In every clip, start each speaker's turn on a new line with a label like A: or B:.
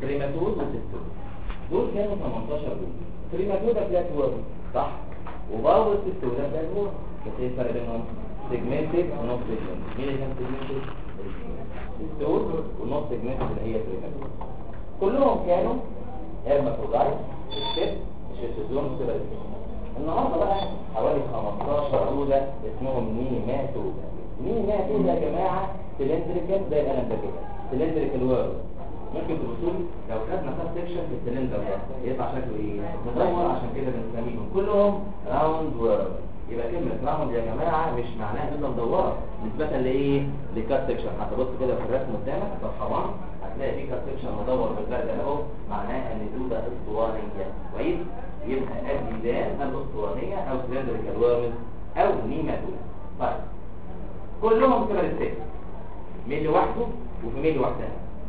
A: كريماتود وسيستول دول كانوا 18 جول كريماتود ده فلات وورم صح وباو والسيستول ده فلات وورم بس ايه الفرق بينهم سيجمنتد ونوت سيجمنتد مين اللي كان سيجمنتد السيستول والنوت سيجمنتد اللي هي كريماتود كلهم كانوا هيرماتودايت ستيب شيستوزوم وكده النهارده بقى حوالي 15 دولة اسمهم نيماتودا نيماتودا يا جماعة سلندريكال زي القلم ده كده سلندريكال وورد ممكن تبصوا لي لو خدنا كاب سيكشن في السلندر ده يطلع شكله ايه مدور عشان كده بنسميهم كلهم راوند وورد يبقى كلمة راوند يا جماعة مش معناها انها مدورة نسبة لايه لكاب سيكشن حتى بص كده في الرسم قدامك صفحة 1 هتلاقي في كاب سيكشن مدور بالبرد اهو معناها ان دودة اسطوانية كويس يبقى الديدان الاسطوانية او سلندريكال وورمز او نيماتودا طيب كلهم كده الست ميل لوحده وفي ميل لوحدها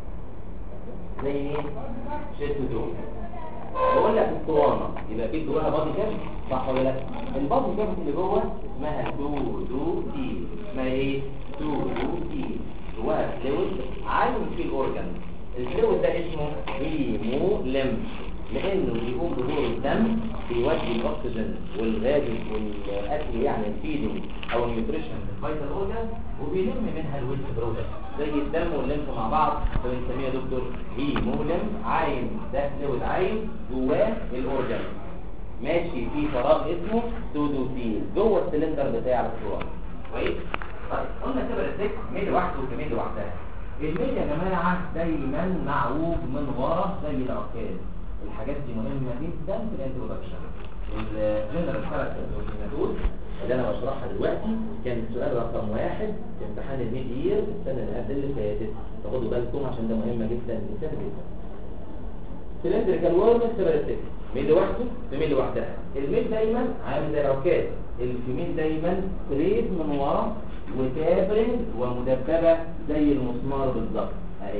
A: زي ايه شيست دول بقول لك اسطوانه يبقى في جواها بادي كافيتي صح ولا لا البادي كافيتي اللي جوه اسمها دو دو تي اسمها ايه دو دو تي جواها فلويد عايم في الاورجن الفلويد ده اسمه هيمو لمف لانه بيقوم بدور الدم بيودي الاكسجين والغاز والاكل يعني الفيدنج او النيوتريشن للفيتال اورجان وبيلم منها الويست برودكت زي الدم والليمف مع بعض فبنسميها دكتور هيمولم عايم ده فلويد عايم جواه الاورجان ماشي في فراغ اسمه سودوتيل جوه السلندر بتاع الصوره كويس طيب قلنا كده السك ميل لوحده وكميل لوحدها الميل يا جماعه دايما معوج من ورا زي العكاز الحاجات دي مهمة جدا في الانترودكشن الجنرال كاركتر والميثود اللي انا بشرحها دلوقتي كان السؤال رقم واحد في امتحان الميد يير السنة اللي قبل اللي فاتت تاخدوا بالكم عشان ده مهمة جدا جدا جدا سلندريكال وورم سيبريتيك ميل لوحده في ميل لوحدها الميل دايما عامل زي العكاز الفيميل دايما ستريت من ورا وتابرنج ومدببة زي المسمار بالظبط اهي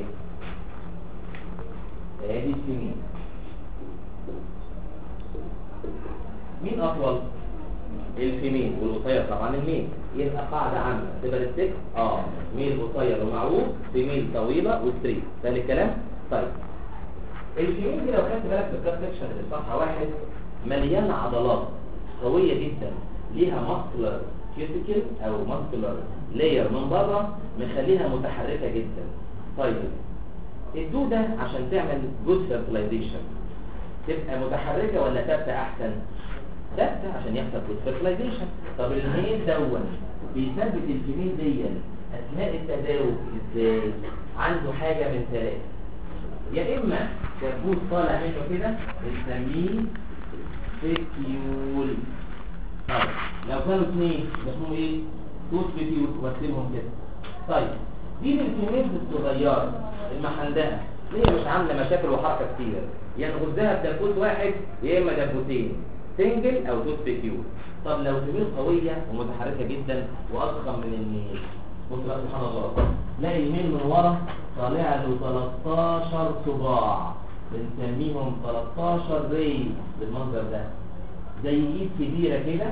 A: ادي الفيميل مين اطول الفيميل والقصير طبعا الميل يبقى قاعده عامه تبقى السك اه ميل قصير ومعروف فيميل طويله وستريت ده الكلام طيب الفيميل دي لو خدت بالك في الكات سكشن اللي صفحه واحد مليانه عضلات قويه جدا ليها ماسكولار كيوتيكل او ماسكولار لاير من بره مخليها متحركه جدا طيب الدوده عشان تعمل جود فيرتلايزيشن تبقى متحركة ولا ثابتة احسن ثابتة عشان يحصل فيرتلايزيشن طب الميل دون بيثبت الفيميل دي اثناء التداوج ازاي عنده حاجة من ثلاثة يا اما دبوس طالع منه كده بنسميه فيكيول طيب لو كانوا اثنين اسمهم ايه توت فيكيول واسيبهم كده طيب دي الفيميل الصغيرة المحندقة هي مش عاملة مشاكل وحركة كتير يعني غزها بدبوس واحد يا اما دبوسين سنجل او توت فيكيول طب لو فيميل قوية ومتحركة جدا واضخم من النيل بص بقى سبحان الله تلاقي الميل من ورا طالع له 13 صباع بنسميهم 13 ري بالمنظر ده زي ايد كبيرة كده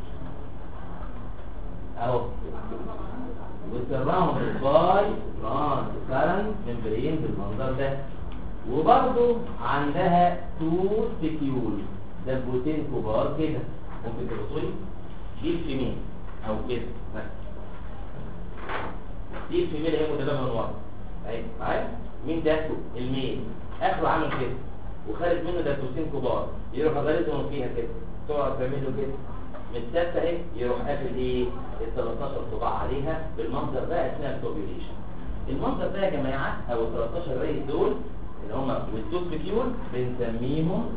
A: اهو وسراوند باي ترانس ممبرين بالمنظر ده وبرضو عندها توت فيكيول دبوتين كبار كده ممكن تبصوا دي الفيميل او كده بس دي الفيميل هي متدبه من ورا اهي معايا مين ده الميل اخره عامل كده وخارج منه دبوتين كبار يروح غارزهم فيها كده تقعد تعمل له كده من الثالثه اهي يروح قافل ايه ال 13 صباع عليها بالمنظر ده اثناء الكوبيوليشن المنظر ده يا جماعه او ال 13 ريس دول اللي هم والتوت فيكيول بنسميهم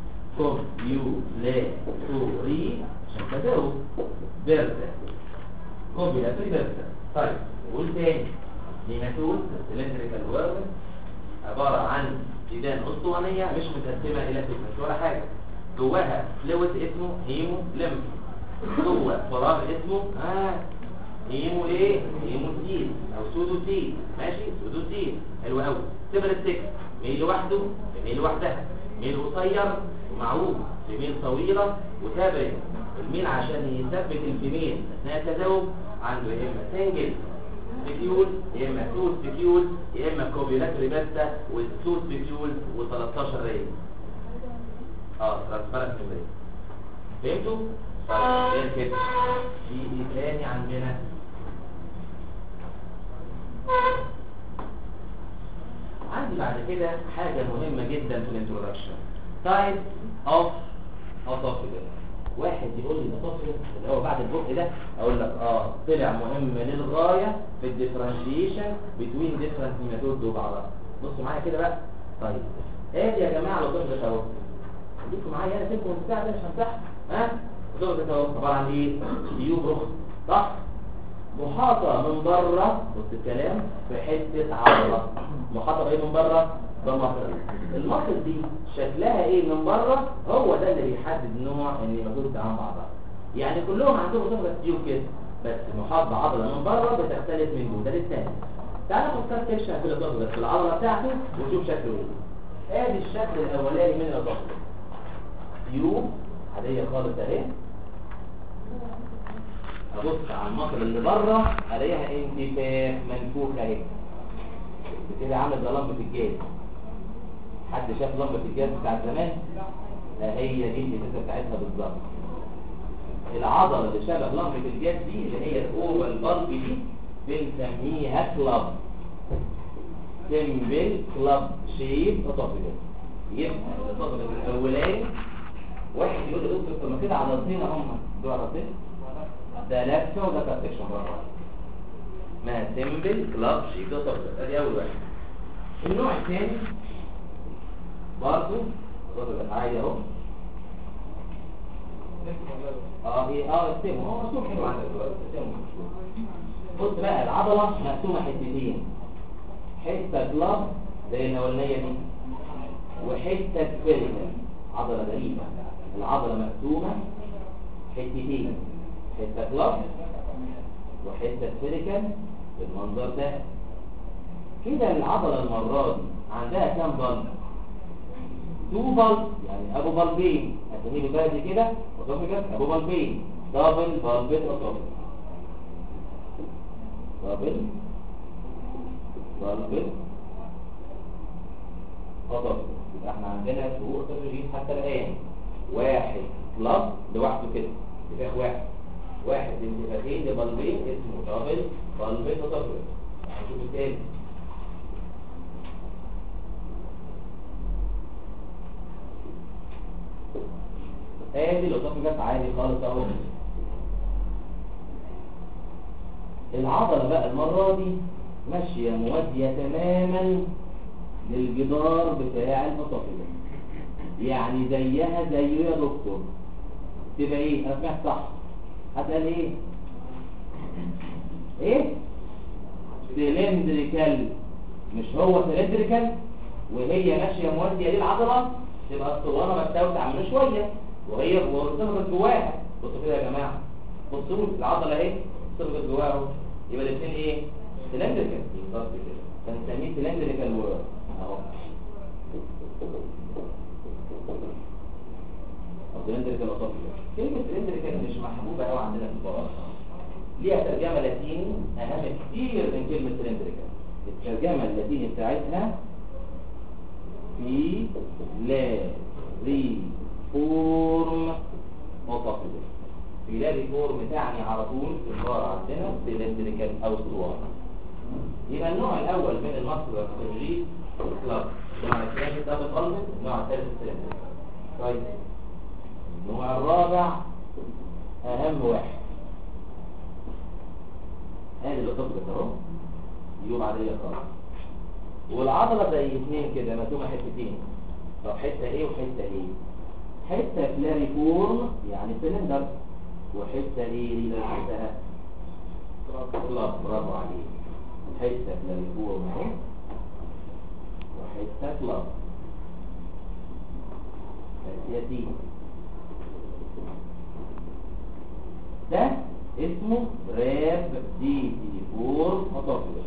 A: كوبيولاتوري عشان تداوب بيرتا كوبيولاتوري بيرتا طيب قول تاني نيماتود سلندريكال وورم عباره عن ديدان اسطوانيه مش متقسمه الى سيكونس ولا حاجه جواها فلويد اسمه هيمو ليمف جوه فراغ اسمه اه هيمو ايه هيمو تيل او سودو تيل ماشي سودو تيل حلو قوي سيبر السكس ميل لوحده ميل لوحدها ميل قصير ومعوج ميل طويله وتابع الميل عشان يثبت الفيميل اثناء التزاوج عنده يا اما سنجل سبيكيول يا اما تو سبيكيول يا اما كوبيولاتري باستا وتو سبيكيول و13 ريل اه ترانسبيرنت ميمبرين فهمتوا؟ طيب غير كده في ايه تاني عندنا عندي بعد كده حاجة مهمة جدا في الانترودكشن تايب اوف اوتوفيجر واحد يقول لي الاوتوفيجر اللي هو بعد البق ده اقول لك اه طلع مهم للغاية في الديفرنشيشن بين ديفرنت ميثود وبعضها بصوا معايا كده بقى طيب ادي يا جماعة الاوتوفيجر اهو خليكم معايا انا سيبكم البتاع ده مش همسحها ها الاوتوفيجر اهو عبارة عن ايه؟ تيوب رخص صح؟ محاطة من بره بص الكلام في حتة عضلة محاطة بايه من بره بمصل المصل دي شكلها ايه من بره هو ده اللي بيحدد نوع النيماتود عن بعضها يعني كلهم عندهم صفة تيوب كده بس محاط بعضلة من بره بتختلف من جوه ده للتاني تعالى خد كده كبشة في الأطفال في العضلة بتاعته وشوف شكله ايه ادي الشكل الاولاني من الأطفال تيوب عادية خالص اهي ابص على المصل اللي بره الاقيها انتفاخ منفوخه اهي كده عامل زي لمبه الجاز حد شاف لمبه الجاز بتاعت زمان لا هي دي الفكره بتاعتها بالظبط العضله اللي شبه لمبه الجاز دي اللي هي الاوفال بالب دي بنسميها كلاب سيمبل كلاب شيب اوتوفيجر يبقى الاوتوفيجر الاولاني واحد يقول لي دكتور طب ما كده عضلتين هم دول عضلتين ده لفه وده كابتكشن بره ما سيمبل كلاب شيب ده طب ادي اول واحد النوع الثاني برضه برضه عادي اهو اه هي اه السم هو مرسوم حلو عندك دلوقتي السم مشهور. بص بقى العضله مقسومه حتتين حته كلاب زي الاولانيه دي وحته سفيريكال عضله غريبه العضله مقسومه حتتين حته كلاب وحته سفيريكال بالمنظر ده كده العضله المره دي عندها كام بلد تو بلد يعني ابو بلبين هتسميه بالبلدي كده اوتوفيجاس ابو بلبين دبل بلبت اوتوفيجاس دبل بلبت اوتوفيجاس يبقى احنا عندنا فروق اوتوفيجيس حتى الان واحد بلس لوحده كده اتفاق واحد واحد انتفاخين لبلبين اسمه دبل بلبت اوتوفيجاس هنشوف التاني ادي الاسوفجاس عادي خالص اهو العضله بقى المره دي ماشيه موازيه تماما للجدار بتاع الاسوفجاس يعني زيها زيه يا دكتور تبقى ايه انا سمعت صح هتقال ايه ايه سلندريكال مش هو سلندريكال وهي ماشيه موازيه للعضله تبقى الصوانه متوسعه منه شويه وهي وصفت جواها بصوا كده يا جماعه بصوا العضله اهي صفت جواها اهو يبقى الاثنين ايه سلندريكال بالظبط كده فنسميه سلندريكال وورد اهو او سلندريكال اوتوفيجر كلمه سلندريكال مش محبوبه قوي عندنا في القران ليها ترجمه لاتيني اهم كتير من كلمه سلندريكال الترجمه اللاتيني بتاعتها في لا ري فورم اوتوفيجر في فورم تعني على طول العبارة عندنا سيلندريكال او سوار يبقى النوع الاول من المصدر التجريد كلاب النوع الثاني ده بقلب النوع الثالث سيلندريكال طيب النوع الرابع اهم واحد ادي الاوتوفيجر اهو يوم عادية خالص والعضلة زي اثنين كده مقسومة حتتين طب حتة ايه وحتة ايه حتة كلاريفورم يعني سلندر وحتة ايه دي اللي حتها كلاب برافو عليك حتة كلاريفورم اهي وحتة كلاب يتيم ده اسمه راب دي دي فورم اوتوفيجر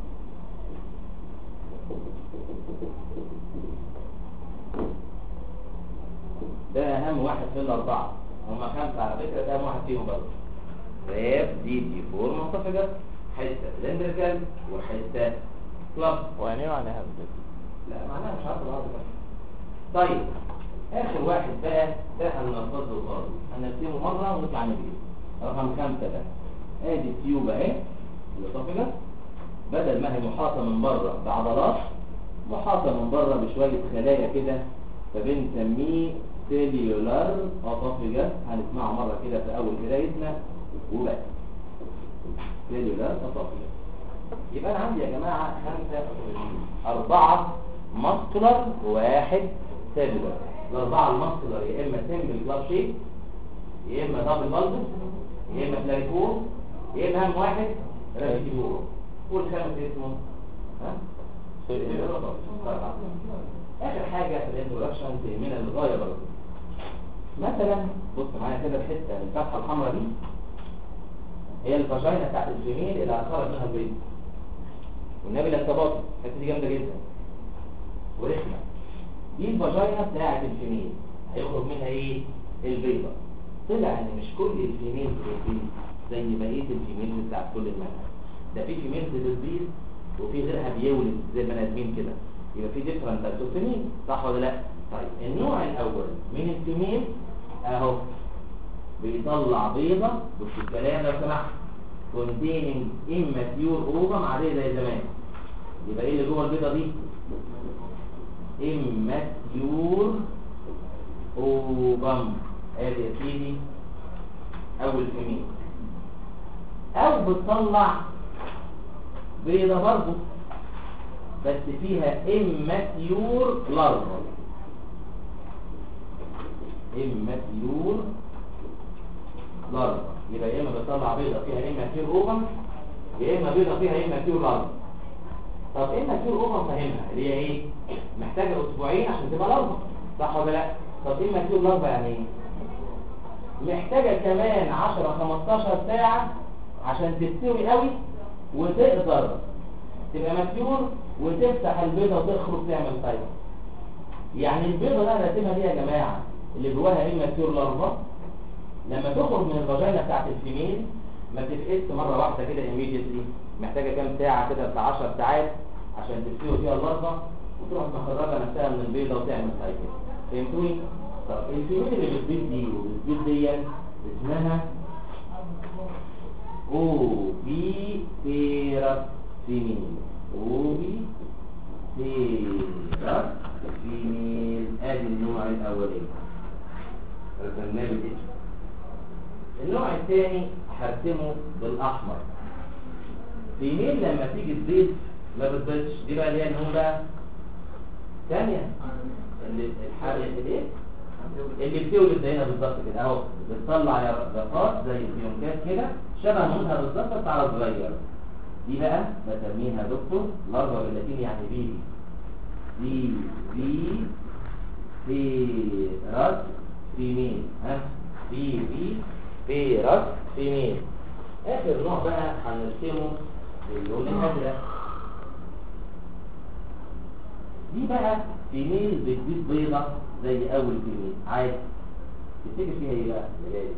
A: ده اهم واحد في الاربعه هم خمسه على فكره ده اهم واحد فيهم برضه راب دي دي فور منطفجه حته سلندريكال وحته كلاب
B: ويعني ايه معناها بجد
A: لا معناها مش عارف الارض بس طيب اخر واحد بقى ده هننفذه خالص هنرسمه مره ونطلع نجري رقم خمسة ده ادي التيوب اهي الاسوفيجاس بدل ما هي محاطه من بره بعضلات محاطه من بره بشويه خلايا كده فبنسميه سيليولار اسوفيجاس هنسمعه مره كده في اول قرايتنا وبس سيليولار اسوفيجاس يبقى انا عندي يا جماعه خمسه اربعه ماسكولار وواحد سيلولار الاربعه الماسكولار يا اما سيمبل كلاب شيب يا اما دبل بالبس يا اما بلاريكور يا اما اهم واحد رابيتيفور والخامس اسمه ها سيلولار طيب. اخر حاجه في الانترودكشن تهمنا للغايه برضه مثلا بص معايا كده الحته الفتحه الحمراء دي هي الفاجينا بتاعت الفيميل اللي هتخرج منها البيض والنبي لا تباطئ الحته دي جامده جدا ورخمه دي الفاجينا بتاعت الفيميل هيخرج منها ايه البيضه طلع ان مش كل الفيميل بتبيض زي بقيه الفيميل بتاعت كل المنهج ده في فيميل بتبيض وفي غيرها بيولد زي البني ادمين كده يبقى في ديفرنت تايبوسيمين صح ولا لا طيب النوع الاول من الفيميل اهو بيطلع بيضة بص الكلام لو سمحت containing immature ovum عادية زي زمان يبقى ايه اللي جوه البيضة دي immature ovum ادي يا سيدي اول فيميل او بتطلع بيضة برضه بس فيها immature larva immature larva يبقى يا اما بتطلع بيضة فيها immature ovum يا اما بيضة فيها immature larva طب immature ovum فاهمها اللي هي ايه محتاجة اسبوعين عشان تبقى larva صح ولا لا طب immature larva يعني ايه محتاجة كمان 10 15 ساعة عشان تستوي قوي وتقدر تبقى ماتيور وتفتح البيضة وتخرج تعمل طيب يعني البيضة اللي انا راسمها دي يا جماعة اللي جواها immature لارفا لما تخرج من الفاجينا بتاعت الفيميل ما تفقدش مرة واحدة كده immediately محتاجة كام ساعة كده بتاع 10 ساعات عشان تستوي فيها اللارفا وتروح مخرجة نفسها من البيضة وتعمل سايكل فهمتوني؟ طب الفيميل اللي بتبيض دي وبتبيض دي اسمها او بي بيرس فيميل او بي بيرس فيميل ادي النوع الاولاني رسمناه بالاسم النوع الثاني هرسمه بالاحمر فيميل لما تيجي تبيض ما بتبيضش دي بقى اللي هي النوع بقى ثانيه اللي الحاجه اللي اللي بتولد هنا بالظبط كده اهو بتطلع يرقات زي الفيونكات كده شبه منها بالظبط بس على صغير دي بقى بسميها دكتور لارفا باللاتيني يعني بيبي دي بي بيرس فيميل ها بي بي بيرس فيميل اخر نوع بقى هنرسمه باللون الازرق دي بقى فيميل بتبيض بيضة زي اول فيميل عادي تفتكر فيها ايه بقى اللي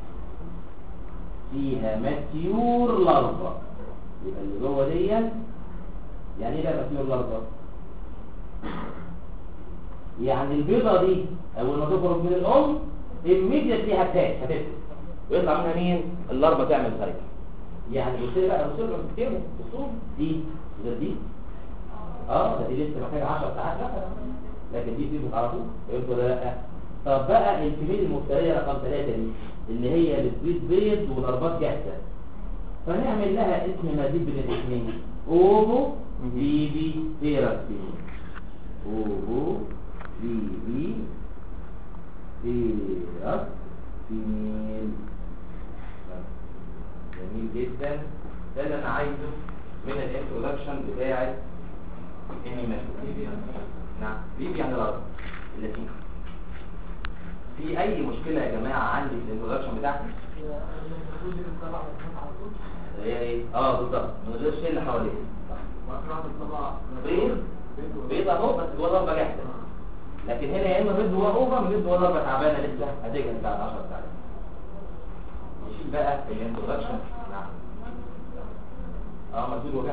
A: فيها ماتيور لارفا يبقى اللي جوه دي يعني ايه بقى ماتيور لارفا يعني البيضة دي اول ما تخرج من الام immediately هتاك هتفتح ويطلع منها مين اللارفا تعمل سايكل يعني بصير بقى بصير كتير بصور دي غير دي اه ده دي لسه محتاجه 10 ساعات مثلا لكن دي بتثبت على طول فهمت ولا لا طب بقى الكميه المفتريه رقم 3 دي اللي هي بتبيض بيض وضربات جاهزه فنعمل لها اسم مزيد بين الاثنين اوبو بيبي ثيرابي اوبو بيبي ثيرابي جميل جدا ده اللي انا عايزه من الانترودكشن بتاعت نعم بيبي يعني الارض اللاتين في اي مشكلة يا جماعة عندي في الانترودكشن بتاعتي هي ايه اه بالظبط من غير شيء اللي حواليه بيض بيض اهو بس جوه ضربة جاهزة لكن هنا يا اما بيض جوه اوفر بيض جوه ضربة تعبانة لسه هتجهز بعد 10 ساعات نشيل بقى الانترودكشن نعم اه مسدود وجع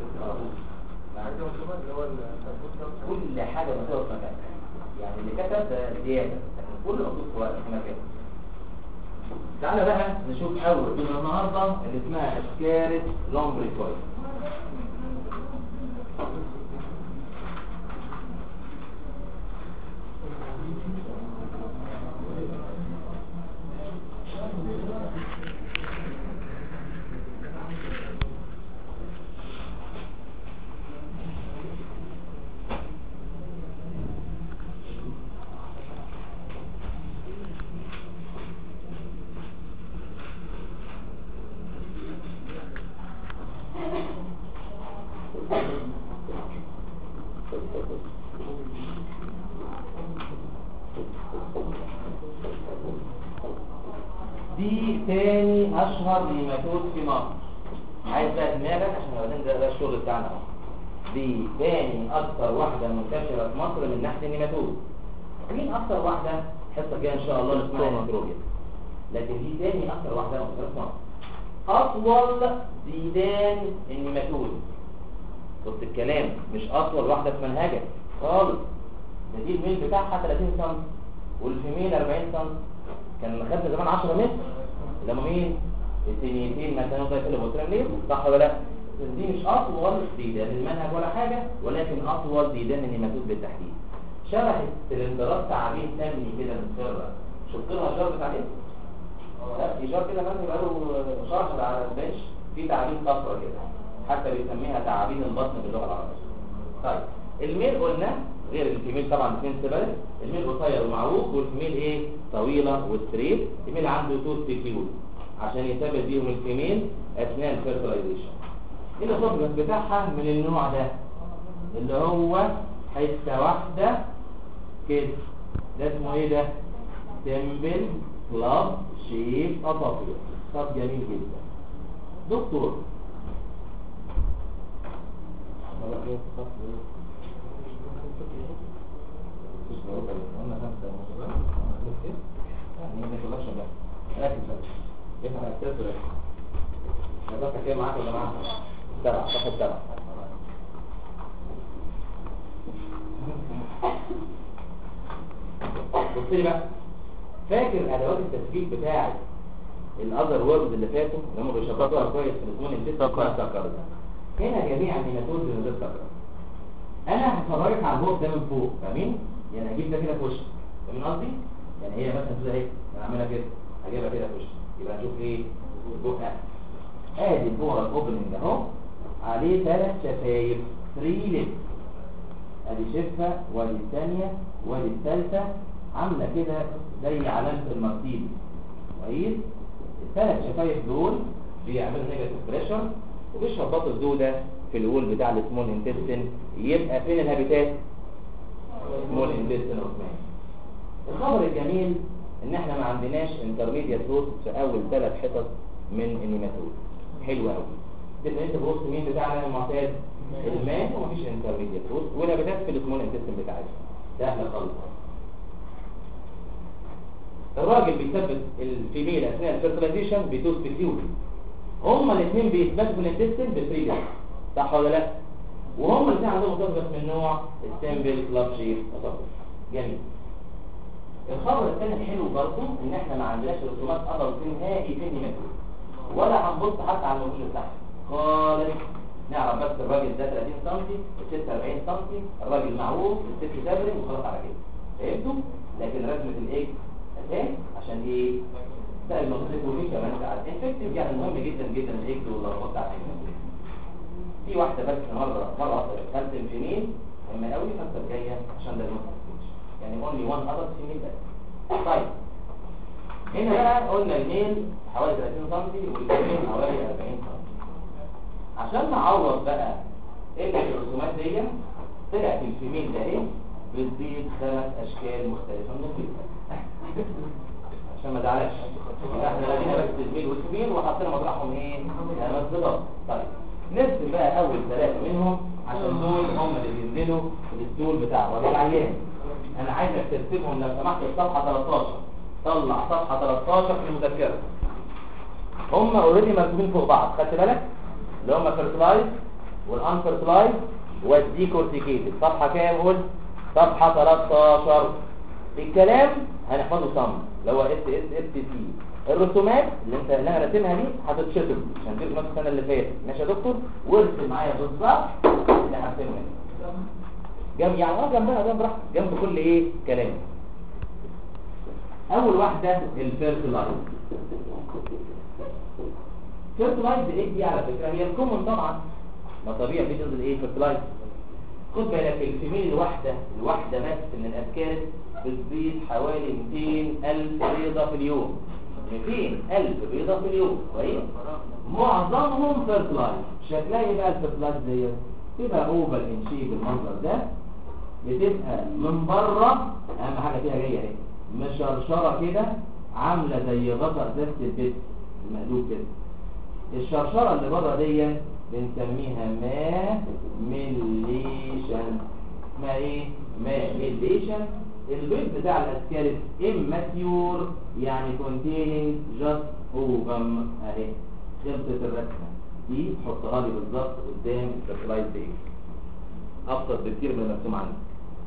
A: كل حاجه مسدوده في مكان يعني اللي كتب ده زياده لكن كل مكتوب في وقت- في مكان تعالى بقى نشوف اول من النهارده اللي اسمها اشكال لونج كويس دي تاني اشهر نيماتود في مصر عايز بقى دماغك عشان بعدين ده, ده الشغل بتاعنا اهو دي تاني اكتر واحده منتشره في مصر من ناحيه النيماتود مين اكتر واحده الحصه الجايه ان شاء الله اللي اسمها انتروبيا لكن دي تاني اكتر واحده منتشره في مصر اطول ديدان النيماتود بص الكلام مش اطول واحده في منهجك خالص ده دي الميل بتاعها 30 سم والفيميل 40 سم كان خدنا زمان 10 متر لما مين الثانيتين ما كانوا ضيف البوترام ليه صح ولا لا دي مش اطول ديدان المنهج ولا حاجه ولكن اطول ديدان النيماتود بالتحديد شبه السلندرات تعابين تمني كده مصفرة شفت لها شرط تعابين لا في شرط كده مثلا بقاله شهر على البنش في تعابين صفرة كده حتى بيسميها تعابين البطن باللغه العربيه طيب الميل قلنا غير الفيميل طبعا اثنين سبل الميل قصير ومعوج والفيميل ايه طويله وستريت الميل عنده تو سبيكيول عشان يثبت بيهم الفيميل اثناء الفيرتلايزيشن الاسوفجس بتاعها من النوع ده اللي هو حته واحده كده ده اسمه ايه ده سيمبل كلاب شيب اسوفجس طب جميل جدا دكتور قلنا خمسة يعني ما تقولكش بقى ركز بقى يفهم السيرفر نظرتك ايه معاك ولا معاك سبعة صفحة سبعة بص لي بقى فاكر ادوات التسجيل بتاعت الاذر ووردز اللي فاتوا اللي هم بيشرحوها كويس في الاسمون الجسم سكر هنا جميع النيماتود من غير سكر انا هفرجك على البوك ده من فوق فاهمين يعني هجيب ده كده في وشك فاهمين قصدي يعني هي مثلا كده اهي انا اعملها كده هجيبها كده في وشك يبقى نشوف ايه البوك ده ادي البورال اوبننج اهو عليه ثلاث شفايف 3 ليب ادي شفه وادي الثانيه وادي الثالثه عامله كده زي علامه المرتين كويس الثلاث شفايف دول بيعملوا نيجاتيف بريشر وبيشربطوا الدوده في الول بتاع السمول انتستين يبقى فين الهابيتات سمول انتستين عثمان الخبر الجميل ان احنا ما عندناش انترميديت روت في اول ثلاث حصص من النيماتود حلو قوي تبقى انت بص مين بتاعنا المعتاد الماء ومفيش انترميديت روت والهابيتات في السمول انتستين بتاعتنا سهله خالص الراجل بيثبت الفيميل اثناء الفيرتلايزيشن بتوز بتيوري هما الاثنين بيثبتوا في الانتستين بفري صح ولا لا وهم الاثنين عندهم متثبت من نوع السمبل كلاب شيب جميل الخبر الثاني الحلو برضه ان احنا ما عندناش رسومات ادلت نهائي في النيماتود ولا هنبص حتى على الموجود بتاعها خالص نعرف بس الراجل ده 30 سم الست 40 سم الراجل معروف الست سابري وخلاص على كده فهمتوا لكن رسمه الايه اساس عشان ايه ده الموضوع ده كمان ساعات انفكتيف يعني مهم جدا جدا الاكس واللخبطه بتاعت النيماتود في واحده بس مره مره واحده خدت الفيميل اما قوي الحصه الجايه عشان ده المهم يعني only one other female بس طيب هنا بقى قلنا الميل حوالي 30 سم والفيميل حوالي 40 سم عشان نعوض بقى قله الرسومات دي طلعت الفيميل ده ايه بتزيد خمس اشكال مختلفه من الفيل عشان ما زعلش احنا لقينا بس الميل والفيميل وحطينا مطرحهم ايه خمس بيضات طيب نرسم بقى اول ثلاثه منهم عشان دول هم اللي بينزلوا في الدول بتاع وضع العيان انا عايزك ترسمهم لو سمحت الصفحه 13 طلع صفحه 13 في المذكره هم اوريدي مرسومين فوق بعض خدت بالك اللي هم فيرتلايز والان فيرتلايز والديكورتيكيتد صفحه كام قول صفحه 13 الكلام هنحفظه صم اللي هو اس اس اس سي الرسومات اللي انت اللي انا راسمها دي هتتشطب عشان تبقى نفس السنه اللي فاتت ماشي يا دكتور وارسم معايا بالظبط اللي هرسمه هنا جنب يعني اه جنبها جنب براحتك جنب كل ايه كلام اول واحده الفيرتلايز فيرتلايز ايه دي على فكره هي الكومن طبعا ما طبيعي بتنزل ايه فيرتلايز خد بالك الفيميل الواحده الواحده بس من الاسكارس بتبيض حوالي 200 الف بيضه في اليوم 200 الف بيضه في اليوم كويس معظمهم فيرتلايز شكلها ايه بقى الفيرتلايز دي تبقى اوفر ان شيب المنظر ده بتبقى من بره اهم حاجه فيها جايه اهي مشرشره كده عامله زي غطا ازازه البيت المقلوب كده الشرشره اللي بره دي بنسميها ما ميليشن اسمها ايه ما ميليشن البيض بتاع الاسكارس اماتيور يعني containing just ovum اهي خلطه الرسمه دي حطها لي بالظبط قدام الفيرتلايز دي ابسط بكتير من المرسوم عندك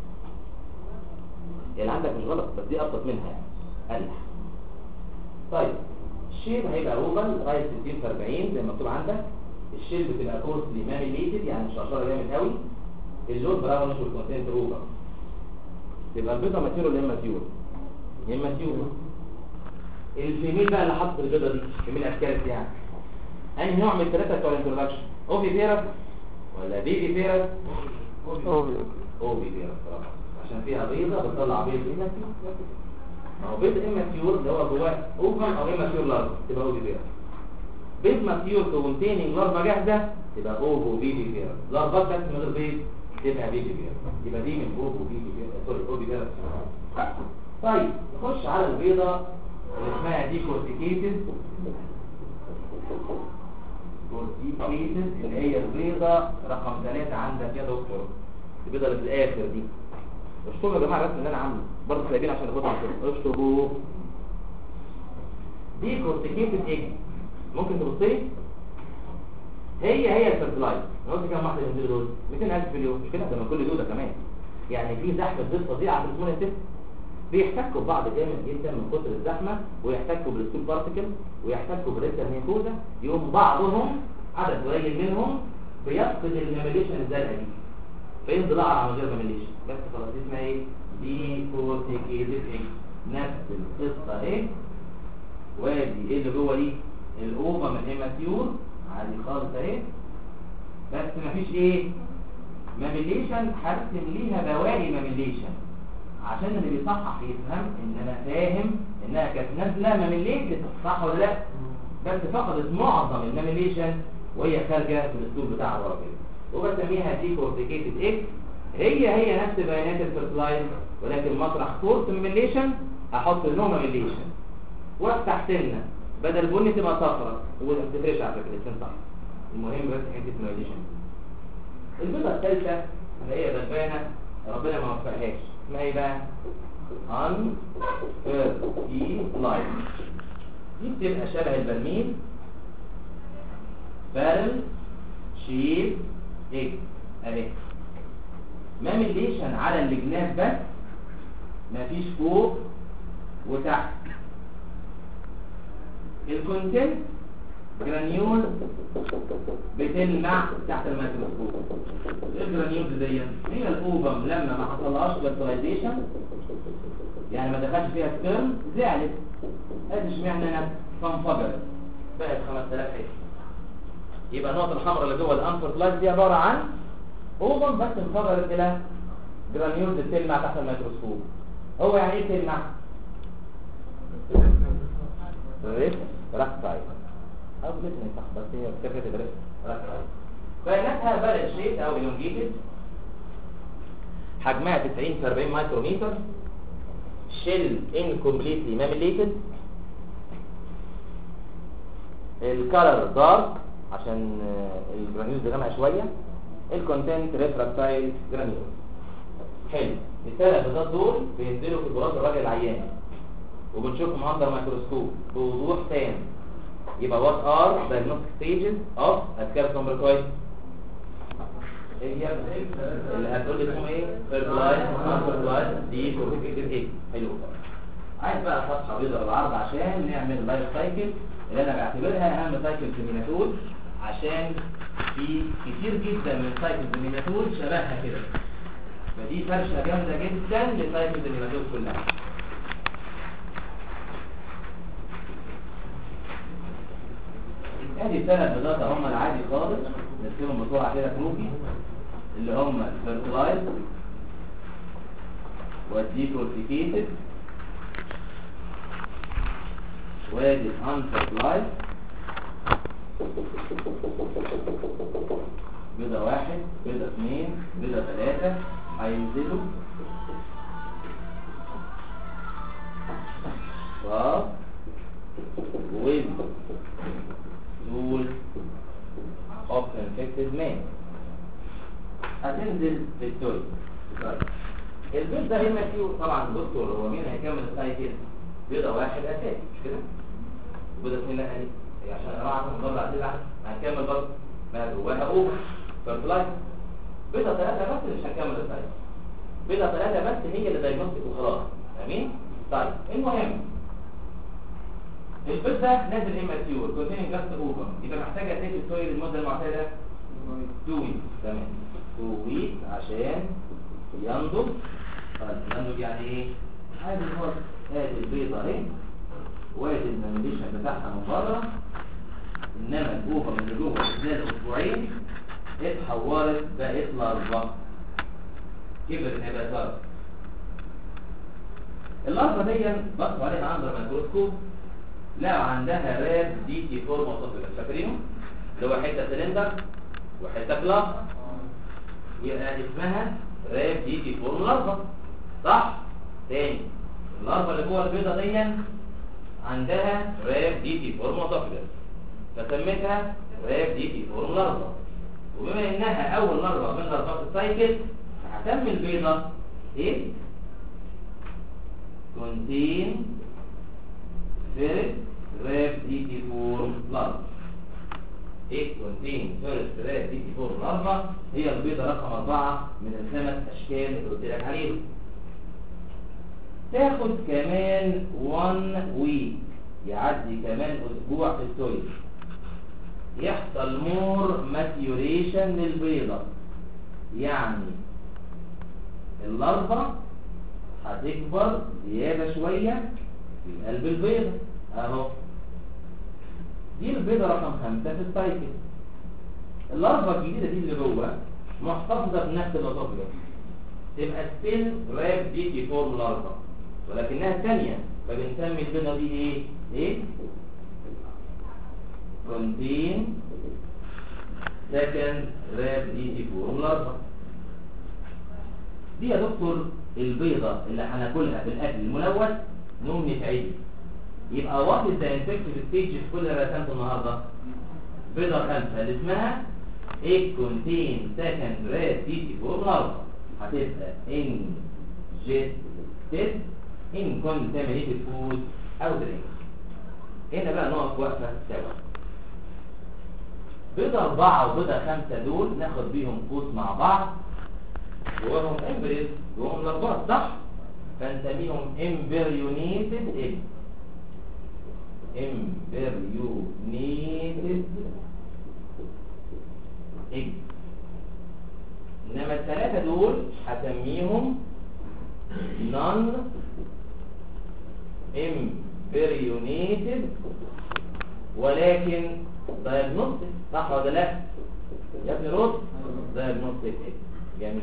A: اللي عندك مش غلط بس دي ابسط منها يعني قلح طيب الشيب هيبقى اوفل لغايه 60 في 40 زي ما مكتوب عندك الشيل بتبقى كورسلي ماميليتد يعني شرشره جامد قوي اللون براونش والكونتنت اوفر يبقى البيضه ماتيور ولا ماتيور يا ماتيور الفيميل بقى اللي حط البيضه دي فيميل اسكارس يعني انهي نوع من الثلاثه بتوع الانترودكشن اوفي فيرس ولا بيبي فيرس
B: اوفي
A: اوفي فيرس طبعا عشان فيها بيضه بتطلع بيض هنا ما هو بيض اماتيور اللي هو جواه اوفر او اماتيور لارج تبقى اوفي فيرس بيض ماتيور كونتيننج لارفا جاهزه تبقى اوفو بيبي فيرس لارفات بس من غير بيض تبقى بيبي فيرس يبقى دي من اوفو بيبي فيرس سوري اوفي فيرس طيب نخش على البيضه اللي اسمها دي كورتيكيتد كورتيكيتد اللي هي البيضه رقم ثلاثة عندك يا دكتور البيضه اللي في الاخر دي اشطبوا يا جماعه الرسم اللي انا عامله برضه سايبين عشان ناخدها كده اشطبوا دي كورتيكيتد ايج ممكن تبصي هي هي الفيرتلايز انا قلت كام واحده من دول 200000 في اليوم مش كده ده من كل دوده كمان يعني في زحمه ضد فظيعه في السمونه الست بيحتكوا ببعض جامد جدا من كتر الزحمه ويحتكوا بالستول بارتيكل ويحتكوا بالريتر ميكوزا يقوم بعضهم عدد قليل منهم بيفقد الميميليشن الزرقاء دي فينزل اقرع من غير ميميليشن بس خلاص دي اسمها ايه دي كورتيكيتد ايه نفس القصه اهي وادي ايه اللي جوه دي الاوفا من هيماتيور عادي خالص اهي بس مفيش ايه ماميليشن هرسم ليها بواقي ماميليشن عشان اللي بيصحح يفهم ان انا فاهم انها كانت نازله ماميليتد صح ولا لا بس فقدت معظم الماميليشن وهي خارجه في الاسلوب بتاعها ورا كده وبسميها دي كورتيكيتد اكس هي هي نفس بيانات الفيرتلايز ولكن مطرح فورس ماميليشن هحط نو ماميليشن وافتح سنه بدل بني تبقى صفرا وما تفرقش على فكره الاثنين صح المهم بس حته مايليشن البيضه الثالثه اللي هي غلبانه ربنا ما وفقهاش اسمها ايه بقى ان لايف دي بتبقى شبه البرميل بارل شيب ايه اهي ماميليشن على الجناب بس مفيش فوق وتحت الكونتنت جرانيول بتلمع تحت الميكروسكوب الجرانيول دي هي الاوفم لما ما حصلهاش فيرتلايزيشن يعني ما دخلش فيها سبرم زعلت ادي اشمعنى انا فانفجرت بقت 5000 حته يبقى النقطه الحمراء اللي جوه الانفرتلايز دي عباره عن اوفم بس انفجرت الى جرانيول بتلمع تحت الميكروسكوب هو يعني ايه تلمع؟ ركتايل او الاثنين صح بس هي فكره الريست ركتايل بياناتها بارل شيت او elongated حجمها 90 في 40 مايكرومتر شيل انكمبليتلي ماميليتد الكالر دارك عشان الجرانيولز غامقه شويه الكونتنت ريفراكتايل جرانيول حلو الثلاث بيضات دول بينزلوا في البراز الراجل العيان وبنشوفهم اندر ميكروسكوب بوضوح تام يبقى what are diagnostic stages of ascaris umbilicoides ايه هي اللي هتقول لي اسمه ايه fertilized unfertilized دي corticated ايه حلو عايز بقى صفحه بيضاء بالعرض عشان نعمل لايف سايكل اللي انا بعتبرها اهم سايكل في الميناتول عشان في كتير جدا من سايكل الميناتول شبهها كده فدي فرشه جامده جدا لسايكل الميناتول كلها ادي ثلاث بيضات هم العادي خالص نرسمهم بسرعه كده كروكي اللي هم الفيرتلايز والديكورتيكيتد وادي الانفيرتلايز بيضة واحد بيضة اثنين بيضة ثلاثة هينزلوا صاف ويل دول of infected man هتنزل في التوي طيب البيض ده هنا فيه طبعا دكتور هو مين هيكمل السايكل بيضة واحد اساسي مش كده بيضة اثنين لا هي عشان انا عشان مضل عزيز هنكمل برضه ما جواها اوفر فيرتلايز بيضة ثلاثة بس مش هنكمل السايكل بيضة ثلاثة بس هي اللي دايجنوستيك وخلاص امين طيب المهم البيض ده نازل اماتيور كونتيننج جاست اوفر يبقى محتاج اتيك السويل المده المعتاده 2 ويك تمام 2 ويك عشان ينضج طيب ينضج يعني ايه ادي هو ادي البيضه اهي وادي المنديشن بتاعها من بره انما الاوفر من جوه خلال اسبوعين اتحورت بقت لارفا كبرت هيبقى لارفا اللارفا دي بصوا عليها عند الميكروسكوب لقوا عندها راب دي تي فورم وصفر فاكرينه اللي هو حته سلندر وحته كلاس يبقى اسمها راب دي تي فورم لارفا صح تاني اللارفا اللي جوه البيضه دي عندها راب دي تي فورم وصفر فسميتها راب دي تي فورم لارفا وبما انها اول لارفا من لارفات السايكل هتسمي البيضه ايه كونتين فيرست راب دي تي فورم لارفا ايه كونتين فيرست راب دي تي فورم لارفا هي البيضه رقم أربعة من الخمس اشكال اللي قلت لك عليهم تاخد كمان 1 ويك يعدي كمان اسبوع في السويل يحصل مور ماتيوريشن للبيضه يعني اللارفا هتكبر زياده شويه في قلب البيضة اهو دي البيضة رقم خمسة في السايكل اللارفا الجديدة دي اللي جوه محتفظة بنفس الوظيفة تبقى ستيل راب دي تي فورم لارفا ولكنها الثانية فبنسمي البيضة دي ايه؟ ايه؟ كونتين سكند راب دي تي فورم لارفا دي يا دكتور البيضة اللي هناكلها في الاكل الملوث نوم نتعدي يبقى وات از ذا انفكتيف ستيج في كل اللي رسمته النهارده بيضه خمسه اللي اسمها ايه كونتين سكند ريد تي تي فور لارفا هتبقى ان جيستد ان كونتامينيتد فود او درينك هنا بقى نقف وقفه سوا بيضه اربعه وبيضه خمسه دول ناخد بيهم قوس مع بعض جواهم امبريز جواهم لارفات صح؟ فنسميهم امبريونيتد ايه امبريونيتد ايه انما الثلاثة دول هسميهم نون امبريونيتد ولكن دايجنوستيك صح ولا لا يا ابني رد دايجنوستيك ايه جميل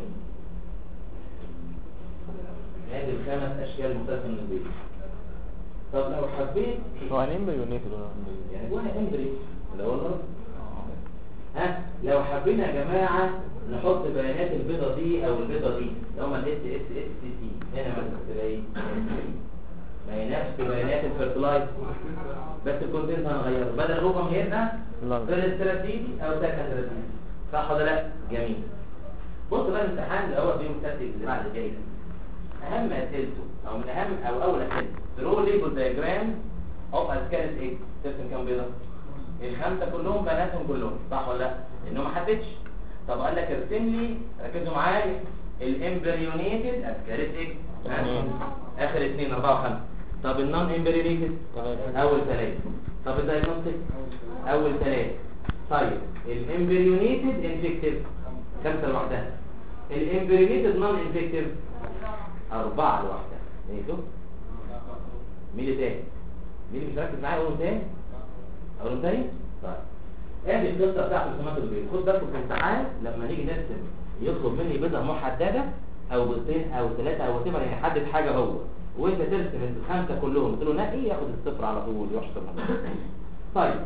A: هذه الخمس اشكال مختلفه من البيت طب لو حبيت
B: هو يعني امبريونيتد ولا امبريونيتد؟
A: يعني جواها امبري اللي هو الرد ها لو حبينا يا جماعه نحط بيانات البيضه دي او البيضه دي اللي هم الاس اس اس سي سي هنا مثلا تبقى ايه ما هي نفس بيانات الفيرتلايز بس الكونتنت هنغيره بدل الرقم هيبقى
B: لا.
A: فيرست تراتيبي او سكند تراتيبي صح ولا لا جميل بص بقى الامتحان اللي هو فيهم ترتيب اللي بعد الجاي ده اهم اسئلته او من اهم او اول اسئلته درو ليبل دايجرام اوف اسكالس ايه ترسم كام بيضه الخمسه كلهم بناتهم كلهم صح ولا لا انه ما حددش طب قال لك ارسم لي ركزوا معايا الامبريونيتد اسكاريتك اخر اثنين اربعه وخمسه طب النون امبريونيتد اول ثلاثه طب الدايجنوستيك اول ثلاثه طيب الامبريونيتد انفكتيف خمسه لوحدها الامبريونيتد نون انفكتيف اربعه لوحدها ايه ده مين اللي تاني مين اللي مش مركز معايا اقولهم تاني اقولهم تاني طيب ادي القصه بتاعت رسومات البيض خد بالكم في الامتحان لما نيجي نرسم يطلب مني بيضه محدده او بيضتين او ثلاثه او تبقى يعني يحدد حاجه هو وانت ترسم الخمسه كلهم تقول له نقي ياخد الصفر على طول يحشر طيب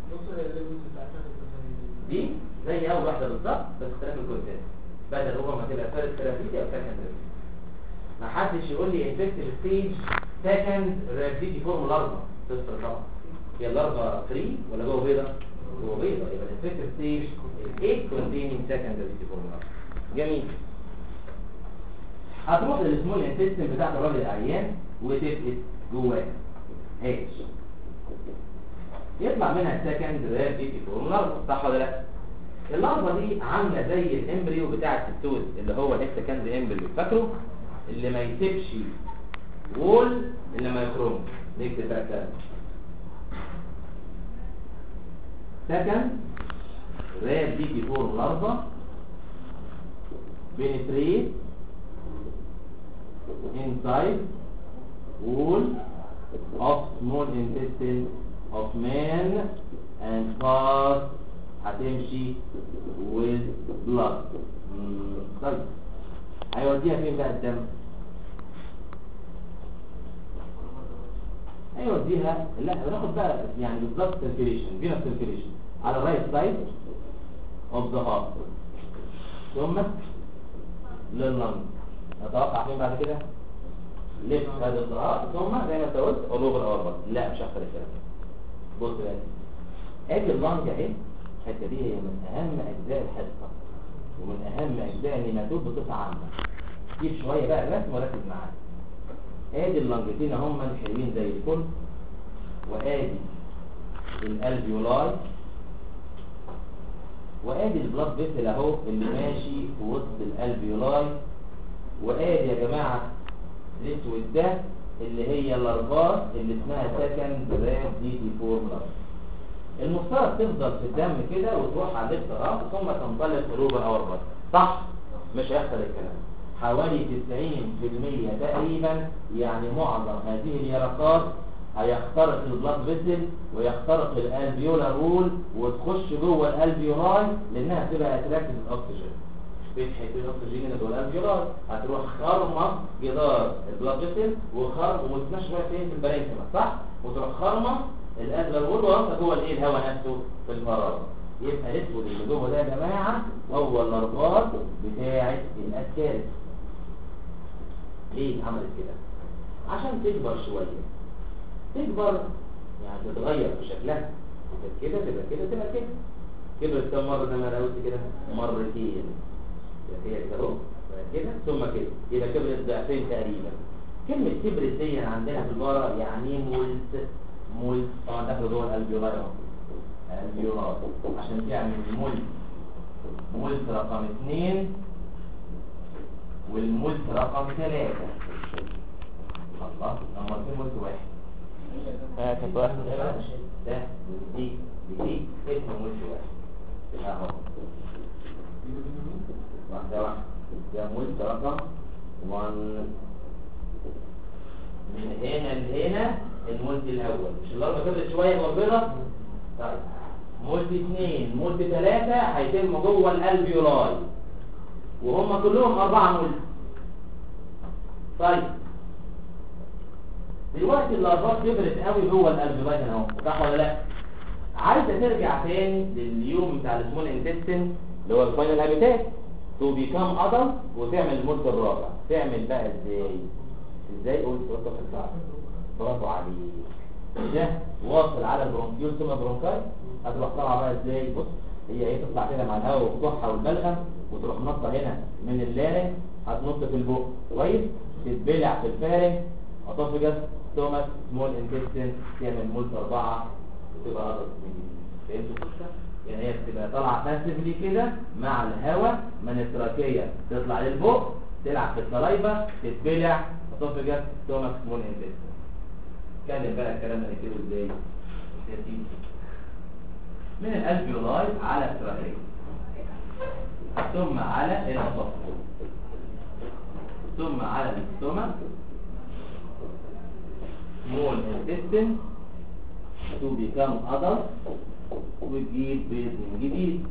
A: دي زي اول واحده بالظبط بس اختلاف الكونتين بدل هو ما تبقى فيرست رابيدي او سكند رابيدي ما حدش يقول لي انفكتيف ستيج سكند رابيدي فورم الاربع صفر طبعا هي الاربع فري ولا جوه بيضه جوه بيضه يبقى الانفكتيف ستيج ايه كونتيننج سكند رابيدي فورم الاربع جميل هتروح للسمول انتستين بتاعت الراجل العيان وتفقد جواه هيش يطلع منها سكند رابيدي فورم الاربع صح ولا لا اللحظه دي عامله زي الامبريو بتاع السيستوز اللي هو السكند امبريو فاكره اللي ما يسيبش وول اللي ما يخرم نكتب بقى كده سكند راب دي في فور الاربع penetrate inside wall of small intestine of man and pass هتمشي with blood مم، طيب هيوديها فين بقى الدم هيوديها لا بناخد بقى يعني بالظبط سيركيليشن فينا سيركيليشن على الرايت سايد اوف ذا هارت ثم لللنج اتوقع فين بعد كده ليفت هذا الضغط ثم زي ما انت قلت all over our body لا مش هختار الكلام ده بص بقى ادي اللنج اهي الحته دي هي من اهم اجزاء الحصه ومن اهم اجزاء النيماتود بصفه عامه جيب شويه بقى الرسم وركز معايا ادي اللنجتين هم حلوين زي الفل وادي الالفيولاي وادي البلاد فيسل اهو اللي ماشي في وسط الالفيولاي وادي يا جماعه الاسود ده اللي هي الارباط اللي اسمها سكند رام دي دي فور بلس المفترض تفضل في الدم كده وتروح على الليفت راس ثم تنطلق قلوبا او اربط صح مش هيحصل الكلام حوالي 90% تقريبا يعني معظم هذه اليرقات هيخترق البلاد فيسل ويخترق الالفيولار رول وتخش جوه الالفيولاي لانها تبقى اتراكتد الاكسجين فتحة الاكسجين اللي جوه الالفيولاي هتروح خرمه جدار البلاد فيسل وخرم وتمشي شويه فين في البرينكما صح وتروح خرمه الالفيولار رول وراسها جوه الايه الهواء نفسه في الفراغ يبقى الاسود اللي جوه ده يا جماعه هو الارباط بتاعه الاسكارس ليه عملت كده عشان تكبر شويه تكبر يعني تتغير في شكلها تبقى كده تبقى كده تبقى كده كبرت كم مرة زي ما انا قلت كده مرتين يبقى هي كده اهو كده ثم كده يبقى كبرت ضعفين تقريبا كلمة كبرت دي عندنا في البارة يعني مولت مولت طبعا داخل جوه الالفيولاي اهو الالفيولاي عشان تعمل مولت مولت رقم اثنين والمولت رقم ثلاثة خلاص لما مولت واحد
B: اه كانت واحد
A: ده دي دي اسمه ملك واحد اهو واحدة واحدة ده ملك رقم 1 من هنا لهنا الملك الأول مش الأربعة كبرت شوية موجودة طيب ملك اثنين ملك ثلاثة هيتم جوه الألفيولاي وهم كلهم أربعة ملك طيب دلوقتي الارباط كبرت قوي جوه الالفيولاي هنا اهو صح ولا لا عايزه ترجع تاني لليوم بتاع السمول انتستين اللي هو الفاينل هابيتات تو بيكام ادلت وتعمل الملك الرابع تعمل بقى ازاي ازاي قلت قلت في الصعب برافو عليك ده واصل على البرونكيول ثم برونكاي هتروح طالعه بقى ازاي بص هي ايه تطلع كده مع الهواء وفتوحها والبلغم وتروح نطه هنا من اللارنج هتنط في البق كويس تتبلع في الفارنج اسوفجس ستومك سمول انتستين تعمل مولت أربعة وتبقى أدلت فهمتوا القصه يعني هي بتبقى طالعه باسفلي كده مع الهواء من التراكيه تطلع للبق تلعب في الصلايبه تتبلع اسوفجس ستومك سمول انتستين اتكلم بقى الكلام ده نكتبه ازاي يا سيدي من الالفيولاي على التراكيه ثم على الاسوفجس ثم على الاستومك small intestine to become adult وتجيب بيض من جديد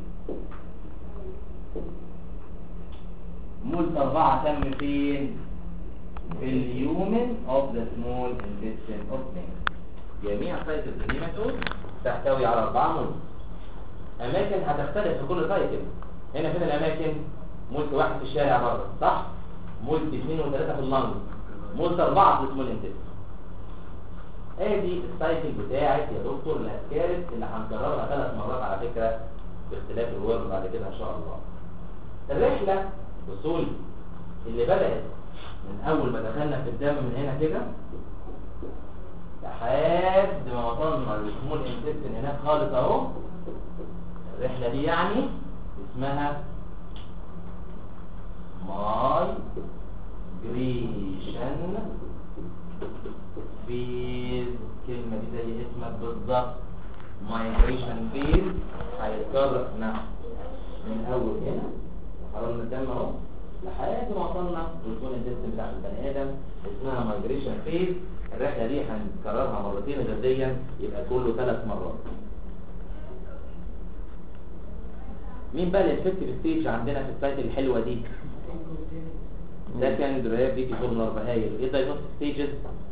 A: مولت أربعة تم فين؟ في اليومن of the small intestine of man جميع سايكل النيماتود تحتوي على أربعة مولت أماكن هتختلف في كل سايكل هنا فين الأماكن؟ مولت واحد في الشارع بره صح؟ مولت اثنين وثلاثة في اللنج مولت أربعة في السمول انتستين ادي السايكل بتاعت يا دكتور الاسكارب اللي هنكررها ثلاث مرات على فكره باختلاف الورد بعد كده ان شاء الله الرحله وصول اللي بدات من اول ما دخلنا في الدم من هنا كده لحد ما وصلنا للسمول انتستين هناك خالص اهو الرحله دي يعني اسمها ماي جريشن فيز الكلمة دي زي اسمك بالظبط مايجريشن فيز هيتكرر نعم من أول هنا حرمنا الدم أهو لحد ما وصلنا للكون الجسم بتاع البني آدم اسمها مايجريشن فيز الرحلة دي هنكررها مرتين غذائيا يبقى كله ثلاث مرات مين بقى الافكتيف ستيج عندنا في السايت الحلوة دي سكند رابيك فورمولا هايل ايه الدايجنوستيك ستيجز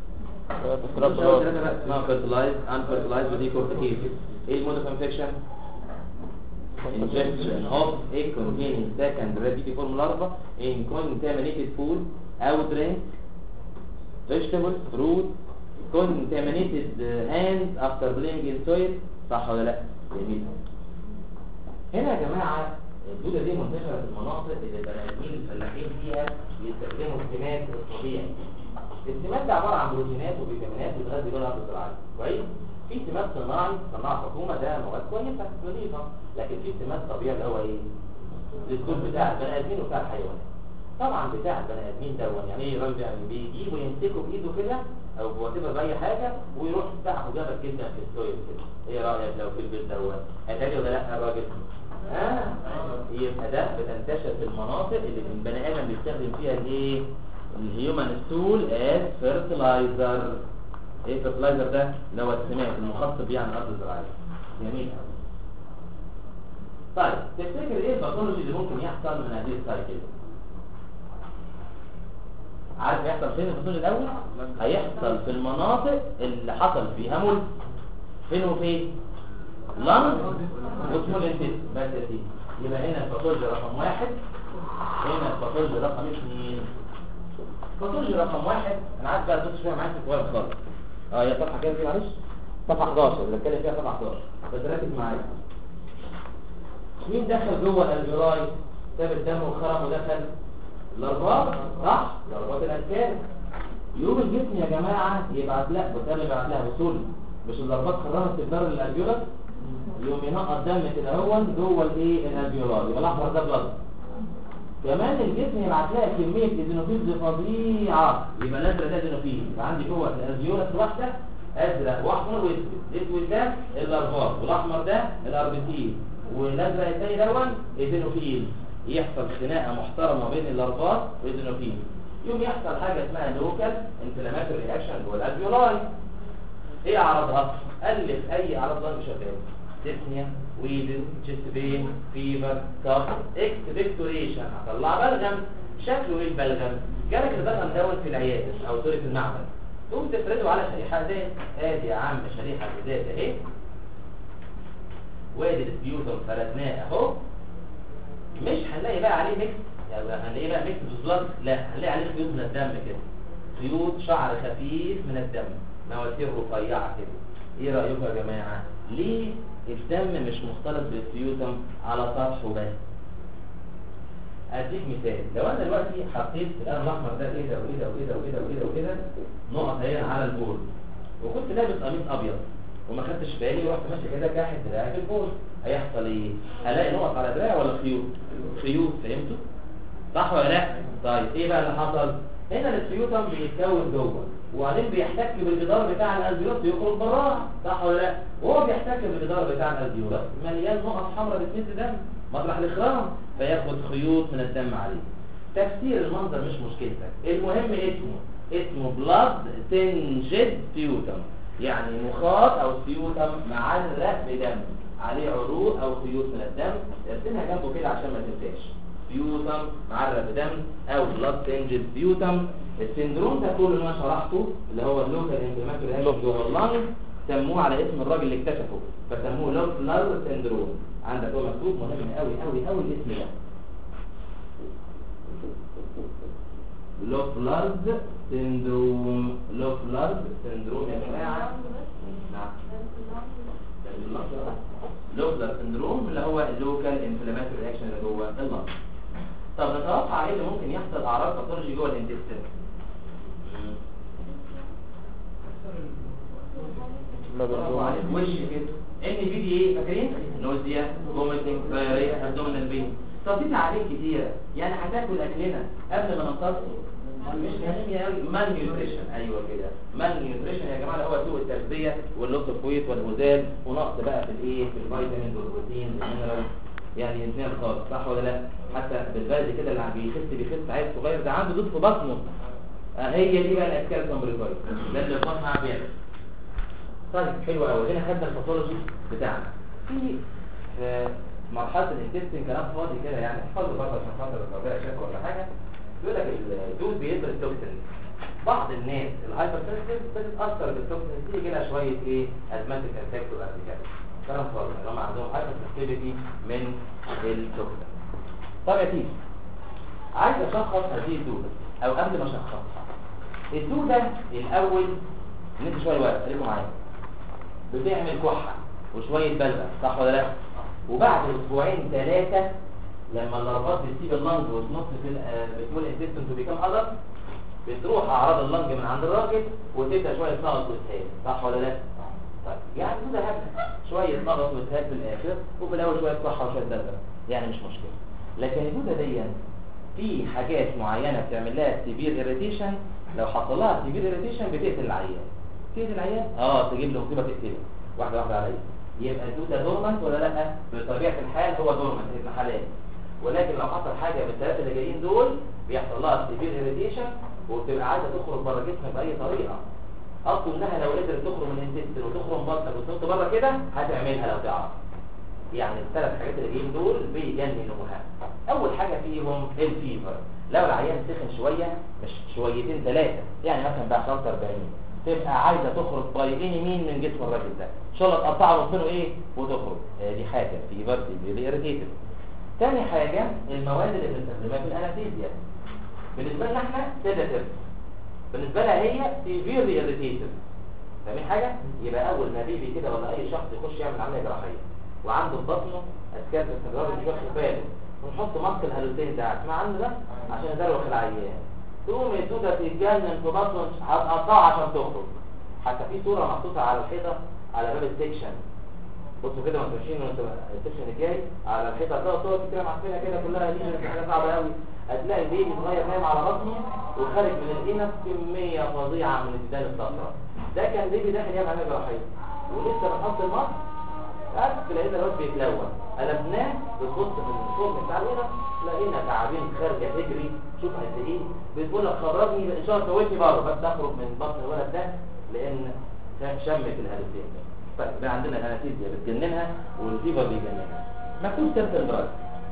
A: اسمها fertilized unfertilized وديكورتيكيز ايه المود اوف انفكشن injection of a containing second rapid form larva in contaminated food او drink vegetables fruit contaminated hands after playing in soil صح ولا لا جميل هنا يا جماعه الدوده دي منتشره في المناطق اللي البني ادمين الفلاحين فيها بيستخدموا السماد الطبيعي السماد ده عباره عن بروتينات وفيتامينات بتغذي بيها الارض الزراعيه كويس في سماد صناعي صناعه حكومه ده مواد كويسه نظيفه لكن في سماد طبيعي اللي هو ايه الدكتور بتاع البني ادمين وبتاع الحيوانات طبعا بتاع البني ادمين دون يعني ايه الراجل يعني بيجيبه يمسكه بايده كده او بواتيفر باي حاجه ويروح يفتحه جامد جدا في السويل كده ايه رايك لو في البيت دوت هتلاقي ولا لا الراجل اه يبقى ده بتنتشر في المناطق اللي البني ادم بيستخدم فيها الايه الهيومن ستول از فيرتلايزر ايه فيرتلايزر ده اللي هو السماد المخصص بيه عن الارض الزراعيه جميل طيب تفتكر ايه الباثولوجي اللي ممكن يحصل من هذه السايكل عارف يحصل فين الباثولوجي الاول هيحصل في المناطق اللي حصل فيها ملك فين وفين لانج وسمول انتست بس يا سيدي يبقى هنا الباثولوجي رقم واحد هنا الباثولوجي رقم اثنين الباثولوجي رقم واحد انا عارف بقى تبص شويه معاك في الكوره خالص اه يا صفحه كام دي معلش صفحه 11 اللي بتكلم فيها صفحه 11 بس ركز معايا مين دخل جوه الالفيولاي ساب الدم وخرم ودخل الارباط صح الارباط الاسكان يوم الجسم يا جماعه يبعت لها بالتالي يبعت لها وصول مش الارباط خرمت تقدر الالفيولاس يوم ينقط دم كده هو جوه الايه الالفيولاي يبقى الاحمر ده بلد كمان الجسم يبعت لها كميه ايزينوفيلز فظيعه يبقى الازرق ده ايزينوفيل يبقى عندي جوه الالفيولاس واحده ازرق واحمر واسود الاسود ده الارباط والاحمر ده الاربتين والازرق الثاني دون ايزينوفيل يحصل خناقه محترمه بين الارباط والايزينوفيل يوم يحصل حاجه اسمها لوكال انفلاماتوري رياكشن جوه الالفيولاي ايه اعراضها الف اي اعراض ضغط شغال ديسنيا ويدن تشيست بين فيفر كاف اكسبكتوريشن هطلع بلغم شكله ايه البلغم جالك البلغم دون في العياده او سوري في المعمل تقوم تفرده على شريحه ازاز ادي يا عم شريحه ازاز اهي وادي السبيوتم فردناه اهو مش هنلاقي بقى عليه ميكس يعني هنلاقي بقى ميكس بلاد لا هنلاقي عليه خيوط من الدم كده خيوط شعر خفيف من الدم مواسير رفيعه كده ايه رايكم يا جماعه ليه الدم مش مختلط بالسيوتم على سطحه بس اديك مثال لو انا دلوقتي حطيت القلم الاحمر ده كده وكده وكده وكده وكده وكده نقط هنا على البورد وكنت لابس قميص ابيض وما خدتش بالي ورحت ماشي كده كاحد دراعي في البول هيحصل ايه هلاقي نقط على دراعي ولا خيوط خيوط فهمتوا صح ولا لا طيب ايه بقى اللي حصل هنا السيوتم بيتكون جوه وبعدين بيحتك بالجدار بتاع الالفيولاس ويخرج براها صح ولا لا وهو بيحتك بالجدار بتاع الالفيولاس مليان نقط حمراء بتمد دم مطرح الاخرام فياخد خيوط من الدم عليه تفسير المنظر مش مشكلتك المهم اسمه اسمه بلاد تنجد سيوتم يعني مخاط او سيوتم معلق بدم عليه عروق او خيوط من الدم ارسمها جنبه كده عشان ما تنساش سيوتم معرق بدم او بلاد تنجد سيوتم السندروم ده كله اللي انا شرحته اللي هو اللوكال انفلاماتوري جوه اللنج سموه على اسم الراجل اللي اكتشفه فسموه لوكلر سندروم عندك هو مكتوب مهم قوي قوي قوي الاسم ده لوفلارد سندروم لوفلارد سندروم يا جماعه نعم لوفلر سندروم اللي هو اللوكال انفلاماتوري رياكشن اللي جوه اللنج طب نتوقع ايه اللي ممكن يحصل اعراض باثولوجي جوه الانتستين
B: ما
A: برافو عليك
B: بنقول
A: وش كده ان في دي ايه فاكرين نوزيا فوميتنج دايريا ابدومينال بين طب دي تعليق كتيره يعني هتاكل اكلنا قبل ما نمتصه مش انيميا قوي مان نيوتريشن ايوه كده مان نيوتريشن يا جماعه اللي هو سوء التغذيه واللوس اوف ويت والغذاء ونقص بقى في الايه في الفيتامين والبروتين والمينرال يعني الاثنين خالص صح ولا لا حتى بالبلد كده اللي عم بيخس بيخس عيل صغير ده عنده دود في بطنه آه هي دي بقى الاشكال الكمبريفايد ده اللي البطن عم بيعمل طيب حلو قوي هنا خدنا الباثولوجي بتاعنا في في مرحله الانتستين كلام فاضي كده يعني احفظوا برضه عشان خاطر الربيع شاف ولا حاجه يقول لك الدود بيقدر التوكسين بعض الناس الهايبر سنسيتيف بتتاثر بالتوكسين دي يجي لها شويه ايه ازماتيك افكت وقبل كده كلام فاضي اللي هم عندهم هايبر سنسيتيفيتي من التوكسين طب يا سيدي عايز اشخص هذه الدوده او قبل ما اشخصها الدوده الاول نمشي شويه وقت خليكم معايا بتعمل كحة وشوية بلغة صح ولا لا وبعد اسبوعين ثلاثة لما اللربات بتسيب اللنج وتنط في ال- آه، بتقول انتستنت وبيكام أدر بتروح أعراض اللنج من عند الراجل وتبدأ شوية نقص واسهال صح ولا لا طيب يعني كده هبل شوية نقص واسهال في الآخر وفي الأول شوية كحة وشوية بلغة يعني مش مشكلة لكن الدودة دي في حاجات معينة بتعمل لها سيفير اريتيشن لو حصل لها سيفير اريتيشن بتقتل العيان تقتل العيان اه تجيب له مصيبه تقتله واحده واحده عليا يبقى الدوده دورمنت ولا لا بطبيعه الحال هو دورمنت ابن حلال ولكن لو حصل حاجه من الثلاثه اللي جايين دول بيحصل لها سيفير اريتيشن وبتبقى عايزه تخرج بره جسمك باي طريقه اصل انها لو قدرت تخرج من الانتستين وتخرج من بطنك وتنط بره كده هتعملها لو تعرف يعني الثلاث حاجات اللي جايين دول بيجننوها اول حاجه فيهم الفيفر لو العيان سخن شويه مش شويتين ثلاثه يعني مثلا بقى 45 تبقى عايزه تخرج باي اني مين من جسم الراجل ده ان شاء الله تقطعه نصين ايه وتخرج آه دي حاجه فيفر سيفير اريتيتد تاني حاجه المواد اللي بنستخدمها في الانستيزيا بالنسبه لنا احنا سيداتيف بالنسبه لها هي سيفير اريتيتد فاهمين حاجه يبقى اول ما بيبي كده ولا اي شخص يخش يعمل عمليه جراحيه وعنده في بطنه اسكان استمرار مش واخد باله ونحط ماسك الهالوتين ده اسمع عنه ده عشان يدروخ العيان تقوم الدوده تتجنن في بطنه هتقطعها عشان تخرج حتى في صوره محطوطه على الحيطه على باب السكشن بصوا كده وانتوا ماشيين وانتوا السكشن الجاي على الحيطه هتلاقوا صور كتير معفنه كده كلها دي حاجه صعبه قوي هتلاقي بيبي صغير نايم على بطنه وخارج من الانف كميه فظيعه من الديدان الصفراء ده كان بيبي داخل يعمل عمليه جراحيه ولسه بنحط الماسك عارف لقينا الواد بيتلون قلبناه بنبص من الفرن بتاع الهنا لقينا تعابين خارجه تجري شوف قد ايه بتقول لك خرجني ان شاء الله سويتني بره بس اخرج من بطن الولد ده لان شمت الهالوسين طيب بقى عندنا الانستيزيا بتجننها والفيفر بيجننها مكتوب سيرتن دراج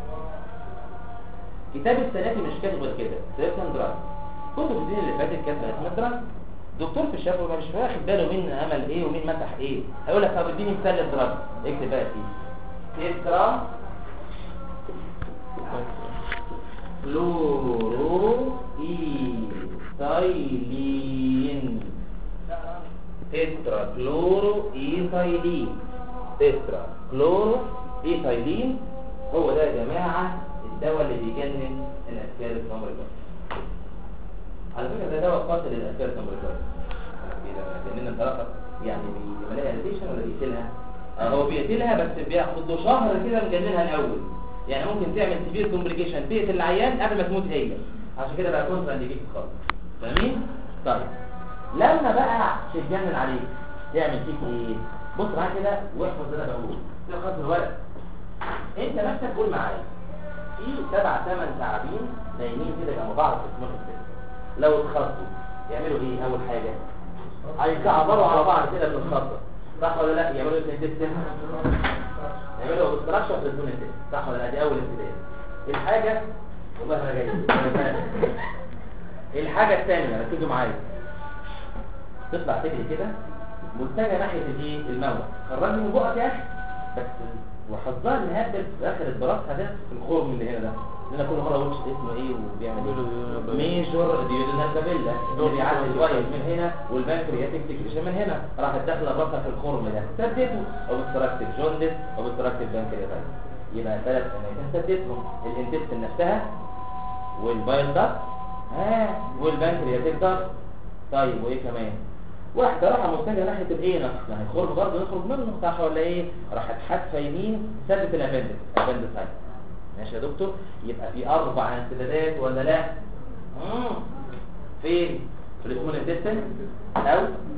A: كتاب السناتي مش كاتب غير كده سيرتن دراج كتب الدين اللي فاتت كاتبه اسمها دراج دكتور في الشفوي ما مش واخد باله مين عمل ايه ومين مسح ايه هيقول لك طب اديني مثال للدراج اكتب بقى فيه تترا فلورو ايثايلين تترا كلورو ايثايلين تترا كلورو ايثايلين هو ده يا جماعه الدواء اللي بيجنن الاسكار الكمريكال على فكره ده دواء قاتل للاسكار الكمريكال جننا انطلاقه يعني بيعملها اريتيشن ولا بيقتلها آه هو بيقتلها بس بياخد له شهر كده مجننها الاول يعني ممكن تعمل سيفير كومبليكيشن تقتل العيان قبل ما تموت هي عشان كده بقى كونترا انديكيتد خالص فاهمين طيب لما بقى تتجنن عليك تعمل فيك ايه بص معايا كده واحفظ اللي انا بقوله كده خلاص الورق انت نفسك قول معايا في سبع ثمان تعابين نايمين كده جنب بعض في اسمهم السن لو اتخطوا يعملوا ايه اول حاجه هيكعبروا على بعض كده من الخطه صح ولا لا يعملوا ايه في يعملوا اوبستراكشن في الزون التاني صح ولا لا دي اول ابتدائي الحاجه والله انا جاي أنا فاهم. الحاجه الثانيه ركزوا معايا تطلع تجري كده متجهه ناحيه الايه الموت خرجني من بقك يا اخي بس وحذرني ان هي في اخر براسها ده في الخرم اللي هنا ده لان كل مره اقول اسمه ايه وبيعمل ايه ميجور ديودينال كابيلا اللي بيعدي شويه من هنا والبنكرياتيك سكريشن من هنا راحت داخله راسها في الخرم ده سدته اوبستراكتيف جوندس اوبستراكتيف بنكرياتايتس يبقى ثلاث اماكن سدتهم الانتستين نفسها والبايل داكت ها والبنكرياتيك داكت طيب وايه كمان واحدة راحة متجهة ناحية الإينس يعني الخرم برضه يخرج منه صح ولا إيه؟ راحت حادفة يمين سدت الأبندكس أبندسايت ماشي يا دكتور؟ يبقى في أربع انسدادات ولا لا؟ مم. فين؟ في الاسمون انتستين أو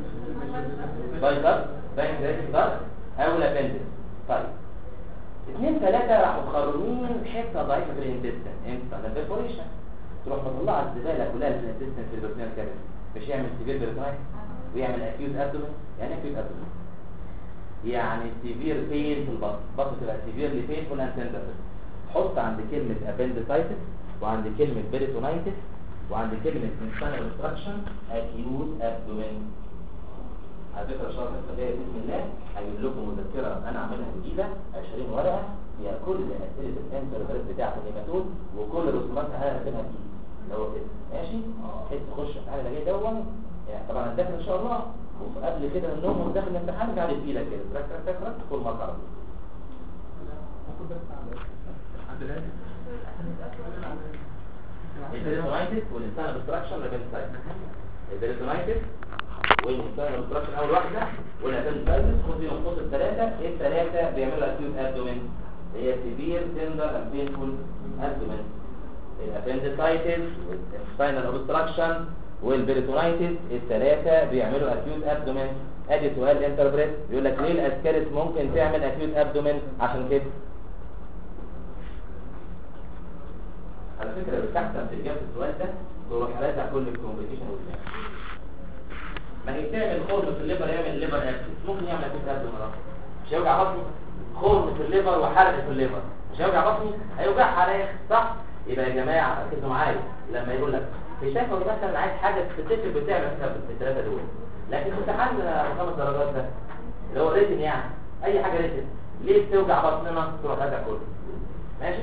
A: بايكر بانكرياتيك دارك أو الأبندكس طيب اثنين ثلاثة راحوا خرمين حتة ضعيفة في الانتستين امتى؟ ده بيرفوريشن تروح مطلعة الزبالة كلها في الانتستين في البرتنال كابل مش يعمل سيفير بيرتنايت ويعمل اكيوت ابدومين يعني اكيوت ابدومين يعني سيفير بين في البطن البطن تبقى سيفيرلي بينفول اند تندر حط عند كلمة appendicitis وعند كلمة peritonitis وعند كلمة internal obstruction acute abdomen على فكرة شرط الخبايا بسم الله هجيب لكم مذكرة أنا عاملها جديدة 20 ورقة فيها كل أسئلة الانترفيرس بتاعت النيماتود وكل رسوماتها أنا هكتبها فيه لو كده ماشي بحيث تخش في حاجة جاي دون يعني طبعا هتدخل ان شاء الله وقبل كده من النوم وداخل الامتحان قاعد في ايدك كده ترك ترك ترك تدخل مارك على طول البريتونايتس والانسان ابستراكشن لابنسايت البريتونايتس والانسان ابستراكشن اول واحده والابنسايتس خد فيهم نقطه الثلاثه الثلاثه بيعملوا اكيوت ابدومين هي سيفير تندر اند بينفول ابدومين الابندسايتس والانسان اوبستراكشن والبريتونايتس الثلاثه بيعملوا اكيوت ابدومين ادي سؤال انتربريت يقول لك ليه الاسكاريس ممكن تعمل اكيوت ابدومين عشان كده على فكره بتحسن في اجابه السؤال ده تروح راجع كل الكومبليكيشن والبتاع ما هي تعمل خرم في الليفر يعمل الليفر اكسس ممكن يعمل اكيوت ابدومين أصلاً. مش هيوجع بطني خرم في الليفر وحرق في الليفر مش هيوجع بطني هيوجعها على الاخر صح يبقى يا جماعه ركزوا معايا لما يقول لك في شايف ولا مثلا عايز حاجه تفتكر بتعمل حساب الثلاثه دول لكن امتحان ابو خمس درجات ده اللي هو ريتن يعني اي حاجه ريتن ليه بتوجع بطننا تروح راجع كله ماشي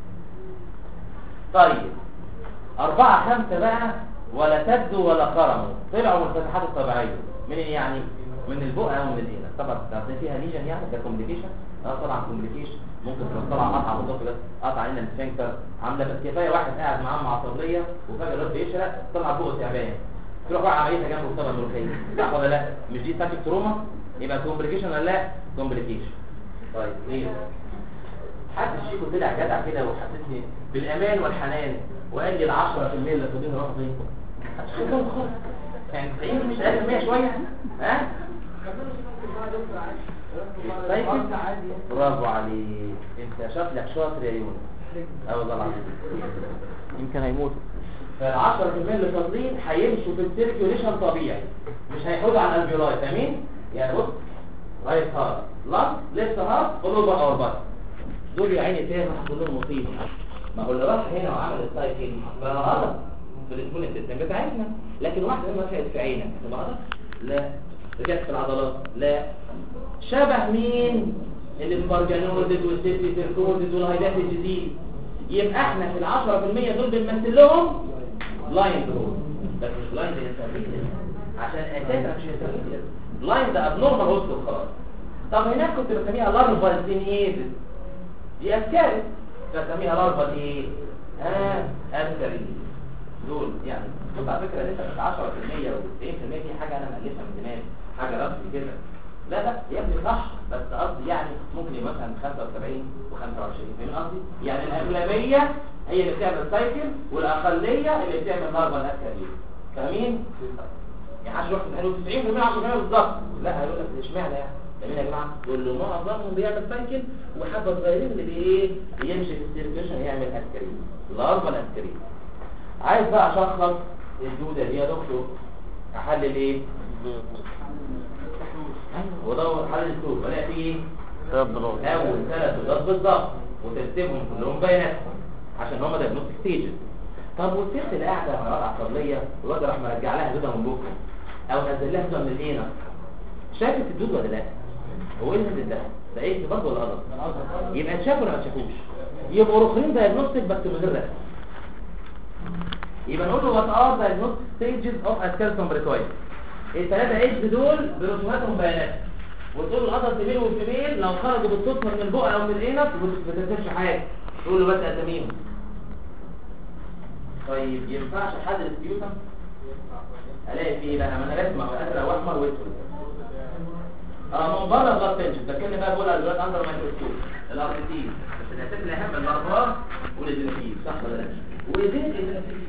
A: طيب أربعة خمسة بقى ولا سدوا ولا خرموا طلعوا من الفتحات الطبيعية من يعني من البقعة ومن الإنس طبعا ده فيها ليجن يعني ده كومبليكيشن اه طبعا كومبليكيشن ممكن تبقى طالعه قطع بالظبط بس قطع عين السفنكتر عامله بس كفايه واحد قاعد معاه معصبيه وفجاه الواد بيشرق طلع بقه تعبان تروح بقى عمليتها جنبه طبعا ملوخيه صح ولا لا مش دي ساكت تروما يبقى كومبليكيشن ولا لا كومبليكيشن طيب ايه حد شيكو طلع جدع كده وحسسني بالامان والحنان وقال لي ال 10% اللي فاضيين راحوا فين شكرا خالص يعني 90 مش اقل من 100 شويه ها طيب برافو عليك انت شكلك شاطر يا يونس اه والله العظيم
B: يمكن هيموت
A: فال10% اللي فاضلين هيمشوا في السيركيوليشن طبيعي مش هيحودوا على الالفيولاي فاهمين يعني بص رايت هارت لانج ليفت هارت فولو اور بس دول يا عيني فيها هتقول لهم مصيبه ما هو اللي راح هنا وعمل السايكل ما غلط في الاسبوع السيستم بتاعتنا لكن واحده منهم رفعت في عينك تبقى غلط لا رجعت في العضلات لا شبه مين الاسبرجانوزيس والسيفتي سيركوزيس والهايدات الجديد يبقى احنا في العشرة في المية دول بنمثل لهم بلايند هول بس مش بلايند انترميديت عشان اساسا مش انترميديت بلايند ده ابنورمال هوست خلاص طب هناك كنت بسميها لارفال سينيزيس دي اسكارس بسميها لارفال ايه اه اسكاري دول يعني شوف على فكره لسه مش 10% و 90% دي حاجه انا مالفها من دماغي حاجه رمزي كده لا لا يا ابني صح بس قصدي يعني ممكن يبقى مثلا 75 و25 فاهم قصدي يعني الاغلبيه هي اللي بتعمل سايكل والاقليه اللي بتعمل ضربه الاسكاليه فاهمين يعني عشان واحد قالوا 90% 10% بالظبط لا هيقول لك اشمعنى يعني جميل يا جماعه يقول له معظمهم بيعمل سايكل وحبه صغيرين اللي بايه يمشي في السيركيشن يعمل اسكاليه الاربع الاسكاليه عايز بقى اشخص الدوده دي يا دكتور احلل ايه ودور حل السوق ولا في ايه
B: ثلاث ضروري
A: اول ثلاث ضرب بالظبط وترتيبهم كلهم بياناتهم عشان هم دايجنوستيك ستيجز طب والست اللي قاعده مع الواد عصبيه الواد راح مرجع لها دوده من بكره او نزل لها دوده من الاينا شافت الدود ولا لا هو ايه اللي ده ده ايه اكتباط ولا غلط يبقى اتشاف ولا ما اتشافوش يبقوا رخرين دايجنوستيك بس من غير رسم يبقى نقول له وات ار دايجنوستيك ستيجز اوف اسكالسون بريكويد الثلاثه ايدج دول برسوماتهم بيانات وتقول له الادلت ميل والفيميل لو خرجوا بالصدفه من البقع او من الانف ما تكتبش حاجه تقول له بس اساميهم طيب ينفعش حد السبيوتم الاقي فيه بقى ما انا رسمه ازرق واحمر واسود اه من بره البلاد بنشن بتكلم بقى بقول على البلاد اندر مايكروسكوب الار تي بس الاساس الاهم الاربار والادينوفيل صح ولا لا وزين الادينوفيل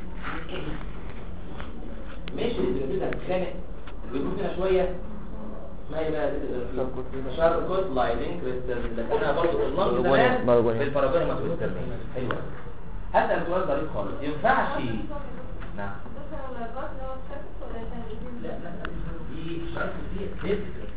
A: ماشي الادينوفيل هتتخانق بيكون فينا شويه ما هي بقى شاركوت لايلين كريستال اللي كنا برضه في النظر
B: مرجونيا-
A: زمان
B: مرجونيا.
A: في الباراجوني ما تقول حلوه هسأل سؤال ظريف خالص ينفعش نعم لا لا لا دي شرط فيه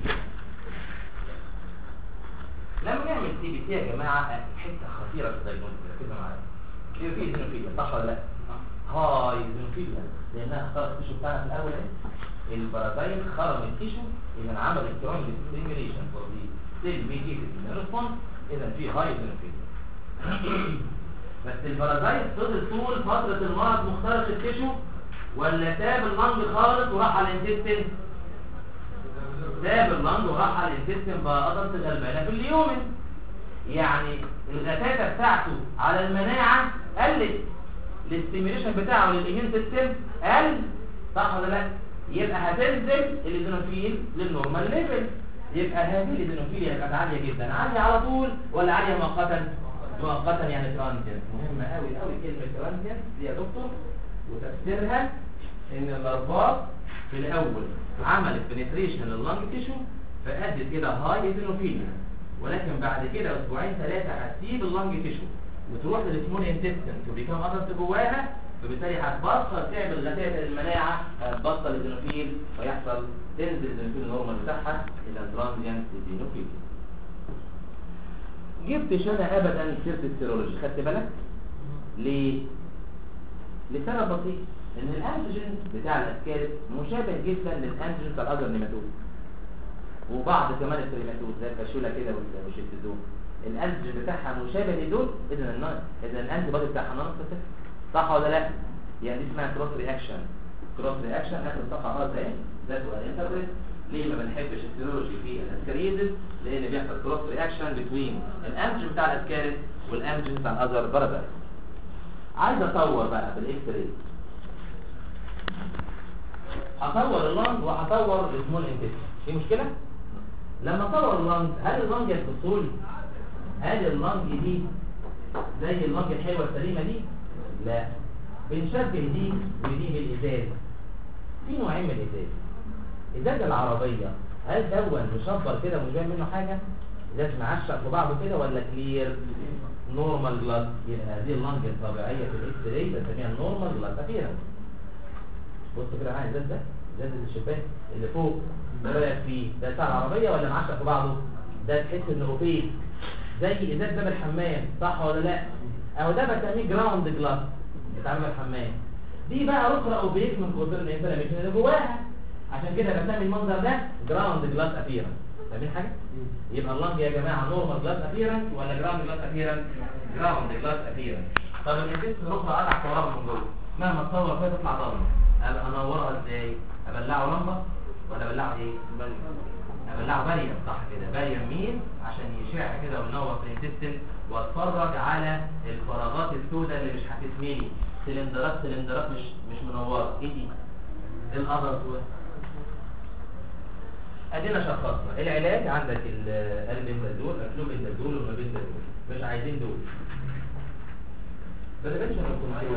A: لما نعمل سي بي سي يا جماعه حته خطيره في الدايجنوستيك ركزوا معايا في في زينوفيليا صح ولا لا هاي زينوفيليا لانها اختارت التيشو بتاعنا في الاول ايه البارازايت خرج من التيشو اذا عمل سترونج ستيميوليشن فور دي سيل ميديتد ريسبونس اذا في هاي زينوفيليا بس البارازايت فضل طول فتره المرض مخترق التيشو ولا ساب اللنج خالص وراح على الانتستين ساب اللنج وراح على الانتستين بقى قدرت غلبانه في اليومن يعني الغتاتة بتاعته على المناعة قلت الاستيميليشن بتاعه للإيمين سيستم قل صح ولا لا يبقى هتنزل الايزونوفيل للنورمال ليفل يبقى هذه الايزونوفيل كانت عالية جدا عالية على طول ولا عالية مؤقتا مؤقتا يعني ترانزيت مهمة قوي قوي كلمة ترانزيت دي يا دكتور وتفسيرها ان الارباط في الاول عملت بنتريشن لللنج تيشو فادت الى هاي ايزونوفيليا ولكن بعد كده اسبوعين ثلاثة هتسيب اللنج تيشو وتروح للسمول انتستين وبيكون ادرت جواها فبالتالي هتبطل تعمل غثاء المناعة هتبطل الزينوفيل ويحصل تنزل الزينوفيل النورمال بتاعها الى ترانزيانت زينوفيل جبتش انا ابدا سيره السيرولوجي خدت بالك ليه لسبب بسيط ان الانتيجين بتاع الاسكارب مشابه جدا للانتيجين بتاع الاذر نيماتود وبعض كمان التريماتود زي الفاشولا كده والشيتوزوم الانتيجين بتاعها مشابه لدول اذا النا- اذا الانتي بودي بتاعها نون سبيسيفيك صح ولا لا يعني دي اسمها كروس رياكشن كروس رياكشن اخر صفحه اه زي ذات والانتربريت ليه ما بنحبش السيرولوجي في الاسكاريزز لان بيحصل كروس رياكشن بين الانتيجين بتاع الاسكاريد والانتيجين بتاع الاذر بارادايس عايز اطور بقى بالاكس راي هطور اللنج وهطور السمول انتستين في مشكله لما اطور اللنج هل اللنج الفصول هل اللنج دي زي اللنج الحلوه السليمه دي لا بنشبه دي ودي بالازاز في نوعين من الازاز ازاز العربيه هل دون مشبر كده ومش باين منه حاجه ازاز معشق في بعضه كده ولا كلير نورمال جلاس يبقى هذه اللنج الطبيعيه في الاكس راي بنسميها نورمال جلاس اخيرا بص كده معايا الازاز ده ازاز الشباك اللي فوق ده رايح فيه ده بتاع العربيه ولا معشق في بعضه ده تحس انه اوبيك زي ازاز باب الحمام صح ولا لا اهو ده بسميه جراوند جلاس بتاع باب الحمام دي بقى اخرى اوبيك من كتر الانفلاميشن اللي جواها عشان كده بسمي المنظر ده جراوند جلاس ابيرنس فاهمين حاجه يبقى اللنج يا جماعه نورمال جلاس ابيرنس ولا جراوند جلاس ابيرنس جراوند جلاس ابيرنس طب الانتست الاخرى قطع كهرباء من جوه مهما تصور فيها تطلع ضلمه ابقى انورها ازاي ابلعه لمبه ولا ابلعه ايه ابلعه باريوم صح كده باريوم مين عشان يشع كده وينور في الانتستين واتفرج على الفراغات السوداء اللي مش هتتملي سلندرات سلندرات مش مش منوره ايه دي القدر ادينا شخصنا العلاج عندك الالبنتازول الفلوبنتازول والمابنتازول مش عايزين دول بريفنشن كنترول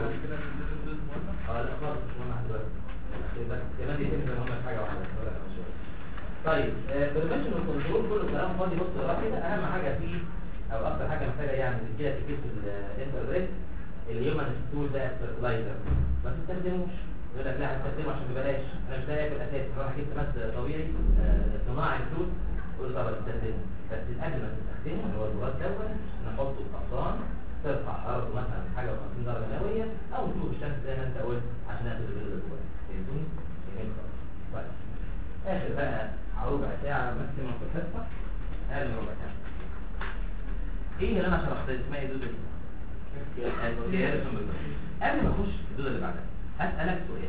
A: اه لا خالص مش مهم دلوقتي بس كمان دي تبقى مهمه في حاجه واحده ولا لا، مش مهم. طيب بريفنشن كنترول كله كلام فاضي بص وراه كده اهم حاجه فيه او اكتر حاجه محتاجه يعني تديها تكيس الانترنت الهيومن ستول ده فيرتلايزر ما تستخدموش يقول لك لا هستخدمه عشان ببلاش انا مش لاقي في الاساس راح جبت مس طبيعي آه، صناعي فلوس قول طبعا تستخدمه بس قبل ما تستخدمه اللي هو البراد دوت نحطه في قطران ترفع حرارته مثلا حاجه و50 درجه مئويه او نشوف الشمس زي ما انت قلت عشان ناخد الجلد جوه فهمتوني؟ جميل خالص طيب اخر بقى ربع ساعه ماكسيموم في الحصه اقل من ربع ساعه ايه اللي انا شرحته اسمها ايه الدوده دي؟ قبل ما اخش في الدوده اللي بعدها هسألك سؤال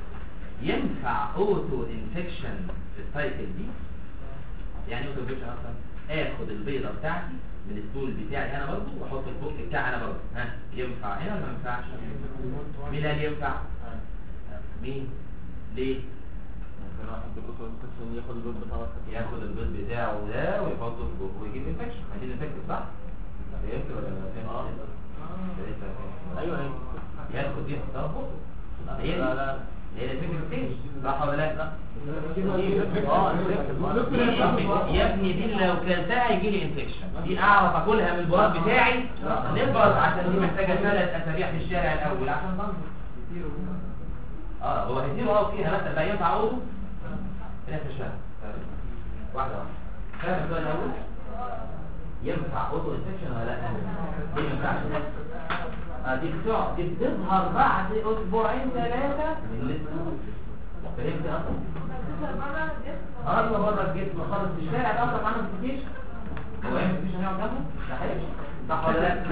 A: ينفع اوتو انفكشن في السايكل دي يعني اوتو انفكشن اصلا اخد البيضه بتاعتي من الستول بتاعي انا برضه واحط البوك بتاعي انا برضه ها ينفع هنا ولا ما ينفعش مين اللي ينفع مين ليه
B: ممكن واحد يبقى انفكشن ياخد البيض بتاعه
A: ياخد البيض بتاعه ده ويحطه في البوك ويجيب انفكشن هتجيب انفكشن صح فهمت ولا فين اه
B: ايوه ايوه
A: ياخد دي يحطها في بوكه هي دي
B: لا لا
A: هي دي الفكره بتاعتي صح ولا لا لا
B: اه
A: يا ابني دي لو كلتها يجي لي انفكشن دي اعرف اكلها من البراز بتاعي نبرز عشان دي محتاجه ثلاث اسابيع في الشارع الاول عشان تنضف اه هو هيديله اه فيها مثلا لا ينفع اقوله هنا في الشارع واحده واحده فاهم السؤال الاول ينفع اوتو انفكشن ولا لا دي ما ينفعش اه دي بتقع دي بتظهر بعد اسبوعين ثلاثه من الاسبوع فهمت اصلا الله بره الجسم خالص في الشارع ده اصلا معانا مفيش هو ايه مفيش هنقعد جنبه ده حقيقي صح ولا لا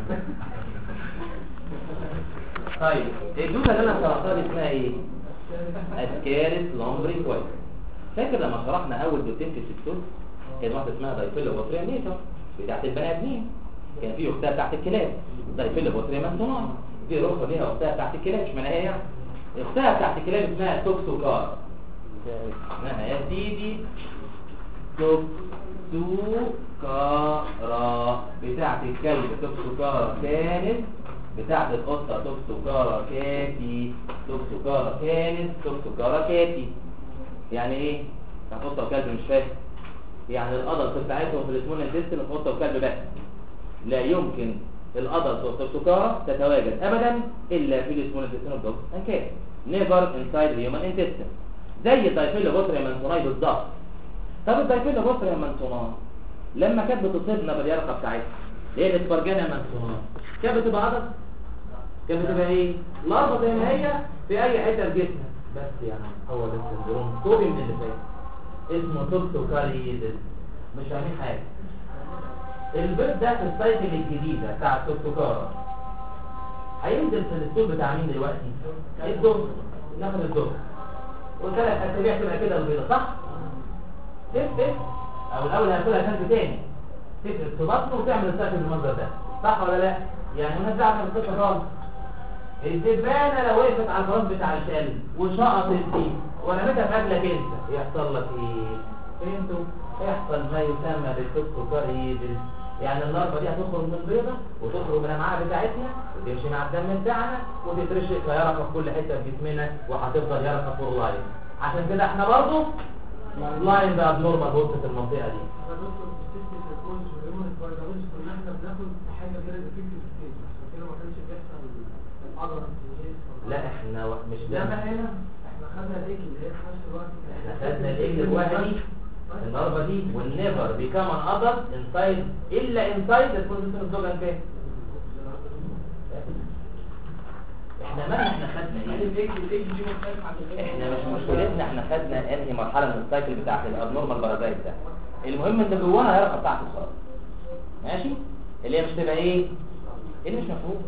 A: طيب الدوده اللي انا شرحتها دي اسمها ايه اسكارس لومبري كويس فاكر لما شرحنا اول دوتين في السكتوز كان واحده اسمها دايفيلا بوتريا ميتا بتاعت البني ادمين كان في اختها بتاعت الكلاب دايفيلا بوتريا مانتوناي دي رخصه ليها اختها بتاعت الكلاب مش معناها هي يعني اختها بتاعت الكلاب اسمها توكسوكار اسمها يا سيدي توكسوكارا بتاعت الكلب توكسوكارا كانت بتاعت القطة توكسوكارا كاتي توكسوكارا كانت توكسوكارا كاتي يعني ايه؟ بتاعت قطة وكلب مش فاهم يعني الأدلت بتاعتهم في الاسمون انتستين قطة وكلب بس لا يمكن الأدلت والتوكسوكارا تتواجد أبدا إلا في الاسمون انتستين اوف دوجز اند كات نيفر انسايد هيومن انتستين زي الدايفيلا بوتريا مانتوناي بالظبط طب الدايفيلا بوتريا مانتوناي لما كانت بتصيبنا باليرقه بتاعتها ايه الاسبرجانا مانتوناي كانت بتبقى عضل كانت بتبقى ايه لارفا زي ما هي في اي حته في جسمها بس يعني هو ده السندروم كوبي من اللي فات اسمه توكسوكاريزس مش فاهمين حاجه البيض ده في السايكل الجديده بتاع التوكسوكارا هينزل في الستول بتاع مين دلوقتي الدكتور ناخد الدكتور وثلاث اسابيع تبقى كده البيضه صح تفرق او الاول هاكلها كلب تاني تفرق في بطنه وتعمل الساكن بالمنظر ده صح ولا لا يعني الناس دعوه من القصه خالص الدبانه لو وقفت على الفراغ بتاع الكلب وشقطت دي ورميتها في اكلك انت يحصل لك ايه فهمتوا يحصل ما يسمى بالتوكسوكاريدس يعني اللارفا دي هتخرج من البيضه وتخرج من الامعاء بتاعتنا وتمشي مع الدم بتاعنا وتترشق كيرقه في كل حته في جسمنا وهتفضل يرقه فور لايف عشان كده احنا برضه لاين ده ابنورمال بوست في المنطقه دي لا احنا و- مش ده احنا خدنا الاجل الوهمي الضربه دي والنيفر بيكام ان ادلت انسايد الا انسايد البوزيشن الزوجان كام احنا ما احنا خدنا ايه احنا مش مشكلتنا احنا خدنا انهي مرحله من السايكل بتاعت الابنورمال بارازايت ده المهم ان جواها هيرقى بتاعت الصار ماشي اللي هي مش تبقى ايه ايه اللي مش مفهوم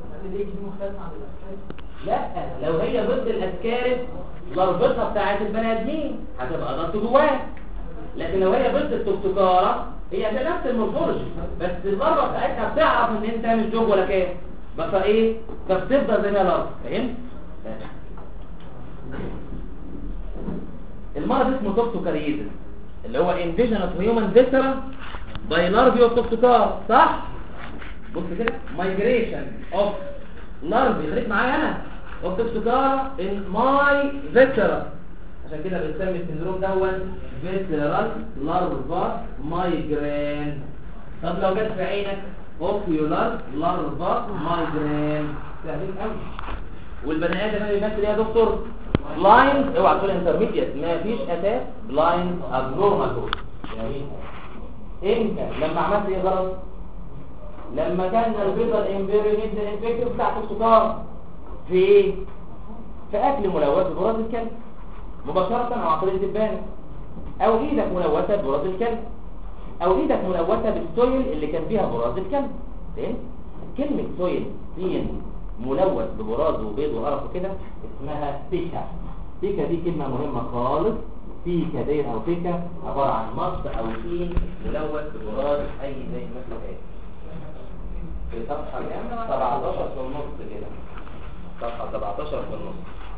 A: لا لو هي ضد الاسكارب ضربتها بتاعت البني ادمين هتبقى ضغط جواها لكن لو هي ضد التوكسيكارا هي ده نفس المورفولوجي بس الضربه بتاعتها بتعرف ان انت مش جوه ولا كام بس ايه فبتفضل زي ما هي الارض فهمت المرض اسمه توكسوكاريزس اللي هو invasion of human viscera by larvae of toxocara صح بص كده migration of larvae خليك معايا انا of toxocara in my viscera عشان كده بنسمي السندروم دون visceral larva migraine طب لو جت في عينك ocular larva migraine سهلين قوي والبني ادم اللي بيمثل ايه يا دكتور بلايند اوعى تقول انترميديت ما فيش اساس بلايند ابنورمال جميل امتى لما عملت ايه غلط لما كان البيضه الامبيرينيد الانفكتيف بتاعت السكر في ايه في اكل ملوث ببراز الكلب مباشره او عن طريق الدبانه او ايدك ملوثه ببراز الكلب او ايدك ملوثه بالسويل اللي كان فيها براز الكلب فهمت كلمه سويل طين ملوث ببراز وبيض وقرف وكده اسمها بيكا بيكا دي كلمه مهمه خالص بيكا دير او بيكا عباره عن مص او طين ملوث ببراز اي زي مثل ايه في صفحه كام 17 في النص كده صفحه 17 في النص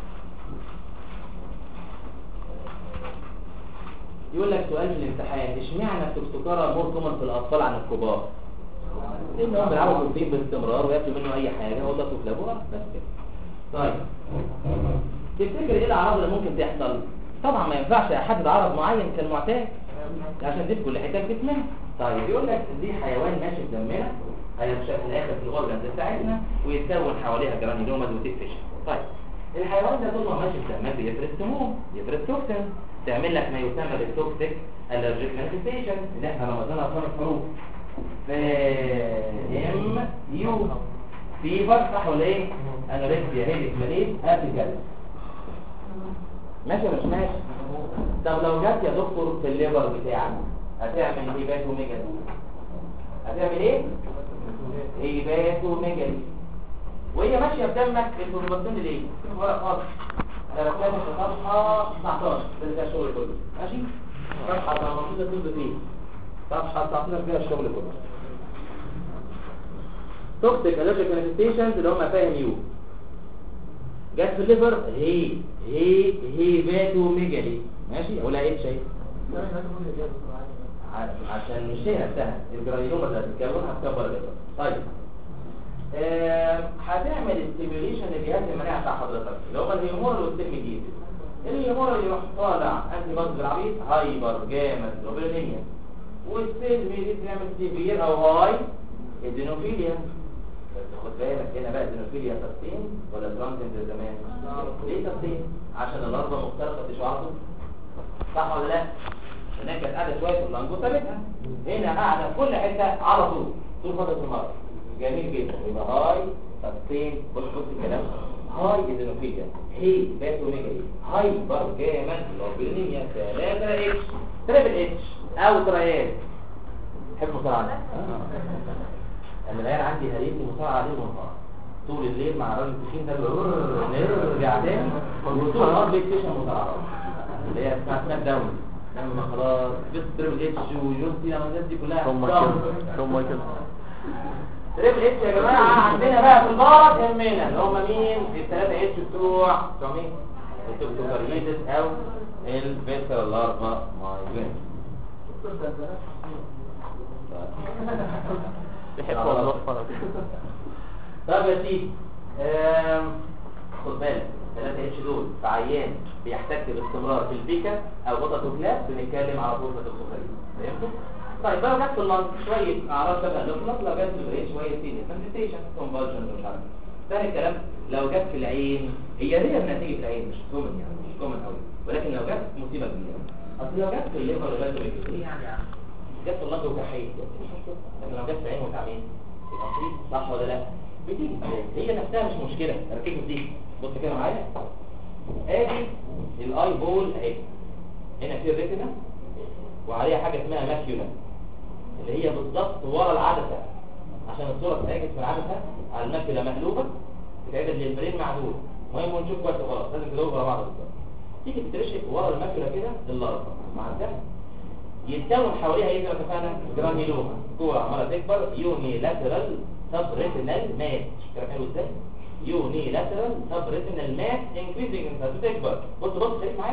A: يقول لك سؤال في الامتحان اشمعنى التوكسيكارا مور كومن في الاطفال عن الكبار لانهم بيلعبوا بروتين باستمرار وياكلوا منه اي حاجه وده تفلبوها بس كده طيب تفتكر ايه الاعراض اللي ممكن تحصل طبعا ما ينفعش احدد عرض معين كالمعتاد عشان دي في كل حته في جسمنا طيب يقول لك دي حيوان ماشي في دمنا هيتشاف في الاخر في الاورجنز بتاعتنا ويتكون حواليها جرانيلومز وتقفش طيب الحيوان ده طول ما ماشي في دمك بيفرز سموم يفرز توكسين تعمل لك ما يسمى بالتوكسيك الرجيك مانيفستيشن اللي احنا رمضنا في الحروف ام يو فيبر صح ولا ايه انوركسيا هيليك ماليز ابيجال ماشي ولا مش ماشي طب لو جت يا دكتور في الليبر بتاعك هتعمل هيباتوميجالي هتعمل ايه هيباتوميجالي وهي ماشيه بدمك الكروماتين ليه ورق خالص انا بتكلم في صفحه 19 ده الشغل كله ماشي صفحه 18 تبدا فيه صفحه 19 فيها الشغل كله توكسيك الرجيك مانيفستيشنز اللي هم فاهم يو جت في الليفر هي هي هيباتوميجالي ماشي ولا ايه شيء عشان مش هي نفسها الجرانيوما اللي هتتكون هتكبر الليفر طيب آه، هتعمل استيميوليشن لجهاز المناعه بتاع حضرتك اللي هو الهيمورال والسيرميديت الهيمورال يروح طالع انتي بودي بالعبيط هايبر جامد جلوبينيميا والسيرميديت يعمل سيفير او هاي ادينوفيليا بس خد بالك هنا بقى ادينوفيليا تسطين ولا ترانزنت زمان ليه تسطين عشان الارض مختلفه تشعرته صح ولا لا هناك كانت قاعده شويه في اللانجو ثابتها هنا قاعده في كل حته على طول طول فتره المرض جميل جدا يبقى هاي تسطين بص بص الكلام هاي ادينوفيليا هي باتوميجالي هاي برجاما لوبينيميا 3 اتش تريبل اتش او تريال حب مصارعه انا العيال عندي هريتي مصارعه عليه ومصارعه طول الليل مع الراجل التخين ده نرجع تاني وطول النهار بلاي ستيشن مصارعه اللي هي اسمها سماك داون لما خلاص بس تريبل اتش وجون سينا والناس دي كلها
B: ثم كده ثم كده
A: تريبل اتش يا جماعه عندنا بقى في البار يهمنا اللي هم مين الثلاثه اتش بتوع بتوع مين التوكسوكاريتس او الفيسرال لارفا مايجرين
B: بيحب الوصفه
A: طب يا سيدي آم، خد بالك ثلاثة اتش دول في عيان بيحتك باستمرار في البيكا او غطة وكلاب بنتكلم على طول السكرية فهمتوا؟ طيب بقى جت في اللنج شوية اعراض شبه اللوكلات لو جت في البرين شوية سينيا سنسيتيشن كونفالجن ومش عارف ثاني الكلام لو جت في العين هي هي نتيجة العين مش كومن يعني مش كومن قوي ولكن لو جت مصيبة كبيرة اصل لو جت في الليفر ولا في ايه يعني يعني جت في اللنج وكحيت مش مشكلة لكن لو جت في العين وتعبين يبقى مصيبة صح ولا لا؟ بتيجي ازاي؟ هي نفسها مش مشكلة ركزوا دي بص كده معايا ادي الاي بول اهي هنا في الريتنا وعليها حاجة اسمها ماكيولا اللي هي بالظبط ورا العدسة عشان الصورة تتعكس في العدسة على الماكيولا مقلوبة تتعدل للبرين معدول المهم ونشوف كويس خلاص لازم تدور ورا بعض بالظبط تيجي تترشق ورا الماكيولا كده اللارفا مع الدم يتكون حواليها ايه زي ما اتفقنا جرانيلوما كوره عماله تكبر يوني لاترال سب ريتينال مات كلام حلو ازاي يوني لاترال سب ريتينال مات انكريزنج انت بتكبر بص بص خليك معايا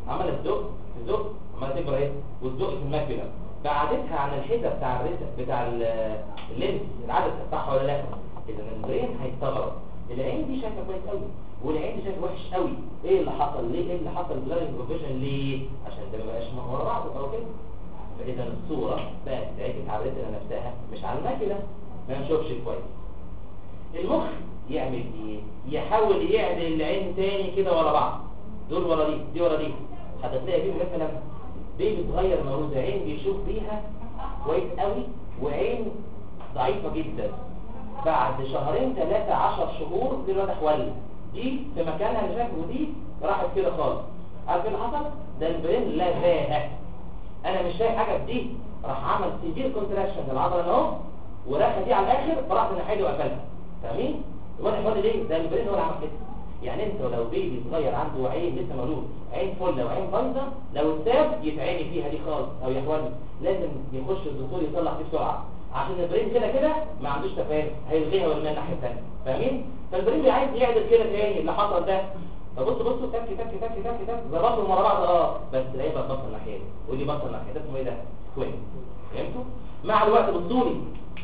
A: عماله تزق تزق عماله تكبر ايه وتزق في الماكيولا بعدتها عن الحته بتاع الريسك بتاع ال- اللينس العدسه صح ولا لا اذا البرين هيستغرب العين دي شايفه كويس قوي والعين دي شايفه وحش قوي ايه اللي حصل ليه ايه اللي حصل بلارنج بروفيشن ليه عشان ده ما بقاش ورا بعضه او كده فاذا الصوره بقت تعكس على الريتنا نفسها مش على الماكيولا ما نشوفش كويس المخ يعمل ايه يحاول يعدل العين تاني كده ورا بعض دول ورا دي دي ورا دي هتلاقي فيه مثلا بيبي صغير مولود عين بيشوف بيها كويس قوي وعين ضعيفة جدا بعد شهرين ثلاثة عشر شهور دي الواد حول دي في مكانها اللي فات ودي راحت كده خالص عارف ايه اللي حصل؟ ده البرين لغاها انا مش شايف حاجة في دي راح عمل سيفير كونتراكشن للعضلة اهو ورخى دي على الاخر فراح من الناحية دي وقفلها فاهمين؟ الواد حول ليه؟ ده البرين هو اللي عمل كده يعني انت لو بيبي صغير عنده عين لسه مولود عين فله وعين بايظه لو اتساب يتعاني فيها دي خالص او يحولني لازم يخش الدكتور يصلح دي بسرعه عشان البرين كده كده ما عندوش تفاهم هيلغيها ويرميها الناحيه الثانيه فاهمين فالبرين عايز يعدل كده تاني اللي حصل ده فبص بصوا تك تك تك تك تك ظبطوا مع بعض اه بس تلاقيه بقى بص الناحيه دي ودي بص الناحيه ده اسمه ايه ده كوين فهمتوا مع الوقت بصوا لي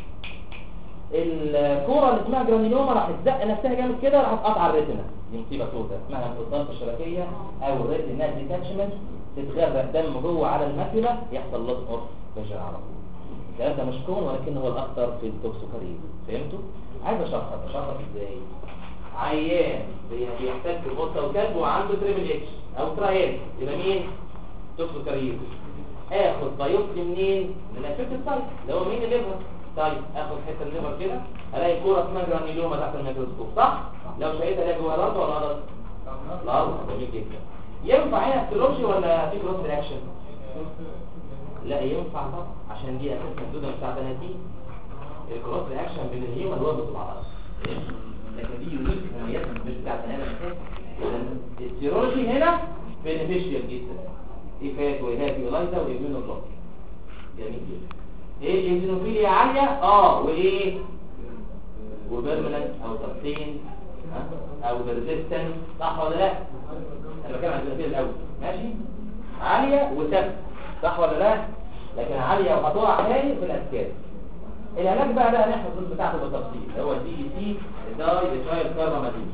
A: الكوره اللي اسمها جرانيلوما راح تزق نفسها جامد كده راح تقطع الريتنا دي مصيبه سوداء اسمها انفصام الشبكيه او الريتنا ديتاتشمنت تتغرق دم جوه على الماكيولا يحصل لوس اوف فيجن على طول الكلام ده مش كون ولكن هو الاخطر في التوكسوكاريز فهمتوا عايز اشخص اشخص ازاي عيان بي- بيحتاج بقطه وكلب وعنده تريبل اتش او ترايل يبقى مين توكسوكاريز اخد بايوبسي منين من الافكت سايت اللي هو مين الليفر طيب اخد حته الليفر كده الاقي كوره اسمها جرانيلوما تحت الميكروسكوب صح لو شايفها الاقي جوه الارض ولا الارض الارض جميل جدا ينفع هنا سيروجي ولا في كروس رياكشن لا ينفع طبعا عشان دي اساس محدوده بتاع بناتين الكروس رياكشن بين الهيومن والروبوت مع بعض لكن دي يونيك مميزه مش بتاع بني ادم اساسا إذن السيروجي هنا بينيفيشيال جدا ايفات وهابي ولايزا وايميونوبلوك جميل جدا ايه الايزينوفيليا عاليه اه وايه وبيرمننت او سبستين او بيرزيستنت صح ولا لا انا بتكلم عن الايزينوفيليا الاول ماشي عاليه وثابته صح ولا لا لكن عاليه وهتقع تاني في الاسكان العلاج بقى بقى نحفظ الدروس بتاعته بالتفصيل هو دي دي سي داي ديتايل كاربامازين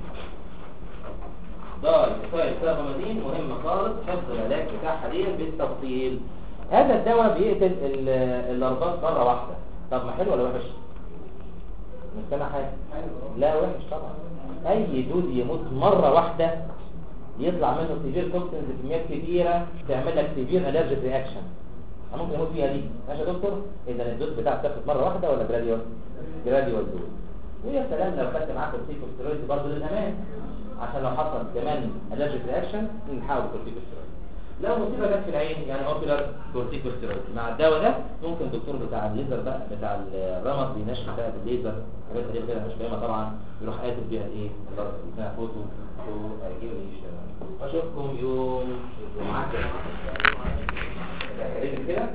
A: داي ديتايل كاربامازين مهم خالص حفظ العلاج بتاعها دي بالتفصيل هذا الدواء بيقتل ال- الارباط مره واحده طب ما حلو ولا وحش مش سامع حاجه لا وحش طبعا اي دود يموت مره واحده يطلع منه سيفير توكسينز بكميات كبيره تعمل لك سيفير الرجيك رياكشن ممكن يموت فيها دي ماشي يا دكتور اذا الدوز بتاعك تاخد مره واحده ولا جراديوال جراديوال دوز ويا سلام لو خدت معاك الكورتيكوستيرويد برضه للامان عشان لو حصل كمان الرجيك رياكشن نحاول الكورتيكوستيرويد لو مصيبه جت في العين يعني اوبيلر كورتيكوستيرويد مع الدواء ده ممكن الدكتور بتاع الليزر بقى بتاع الرمد بينشف بقى بالليزر حاجات غريبه كده مش فاهمها طبعا يروح قاتل بيها ايه الضغط اسمها فوتو تو اشوفكم يوم الجمعه كده كده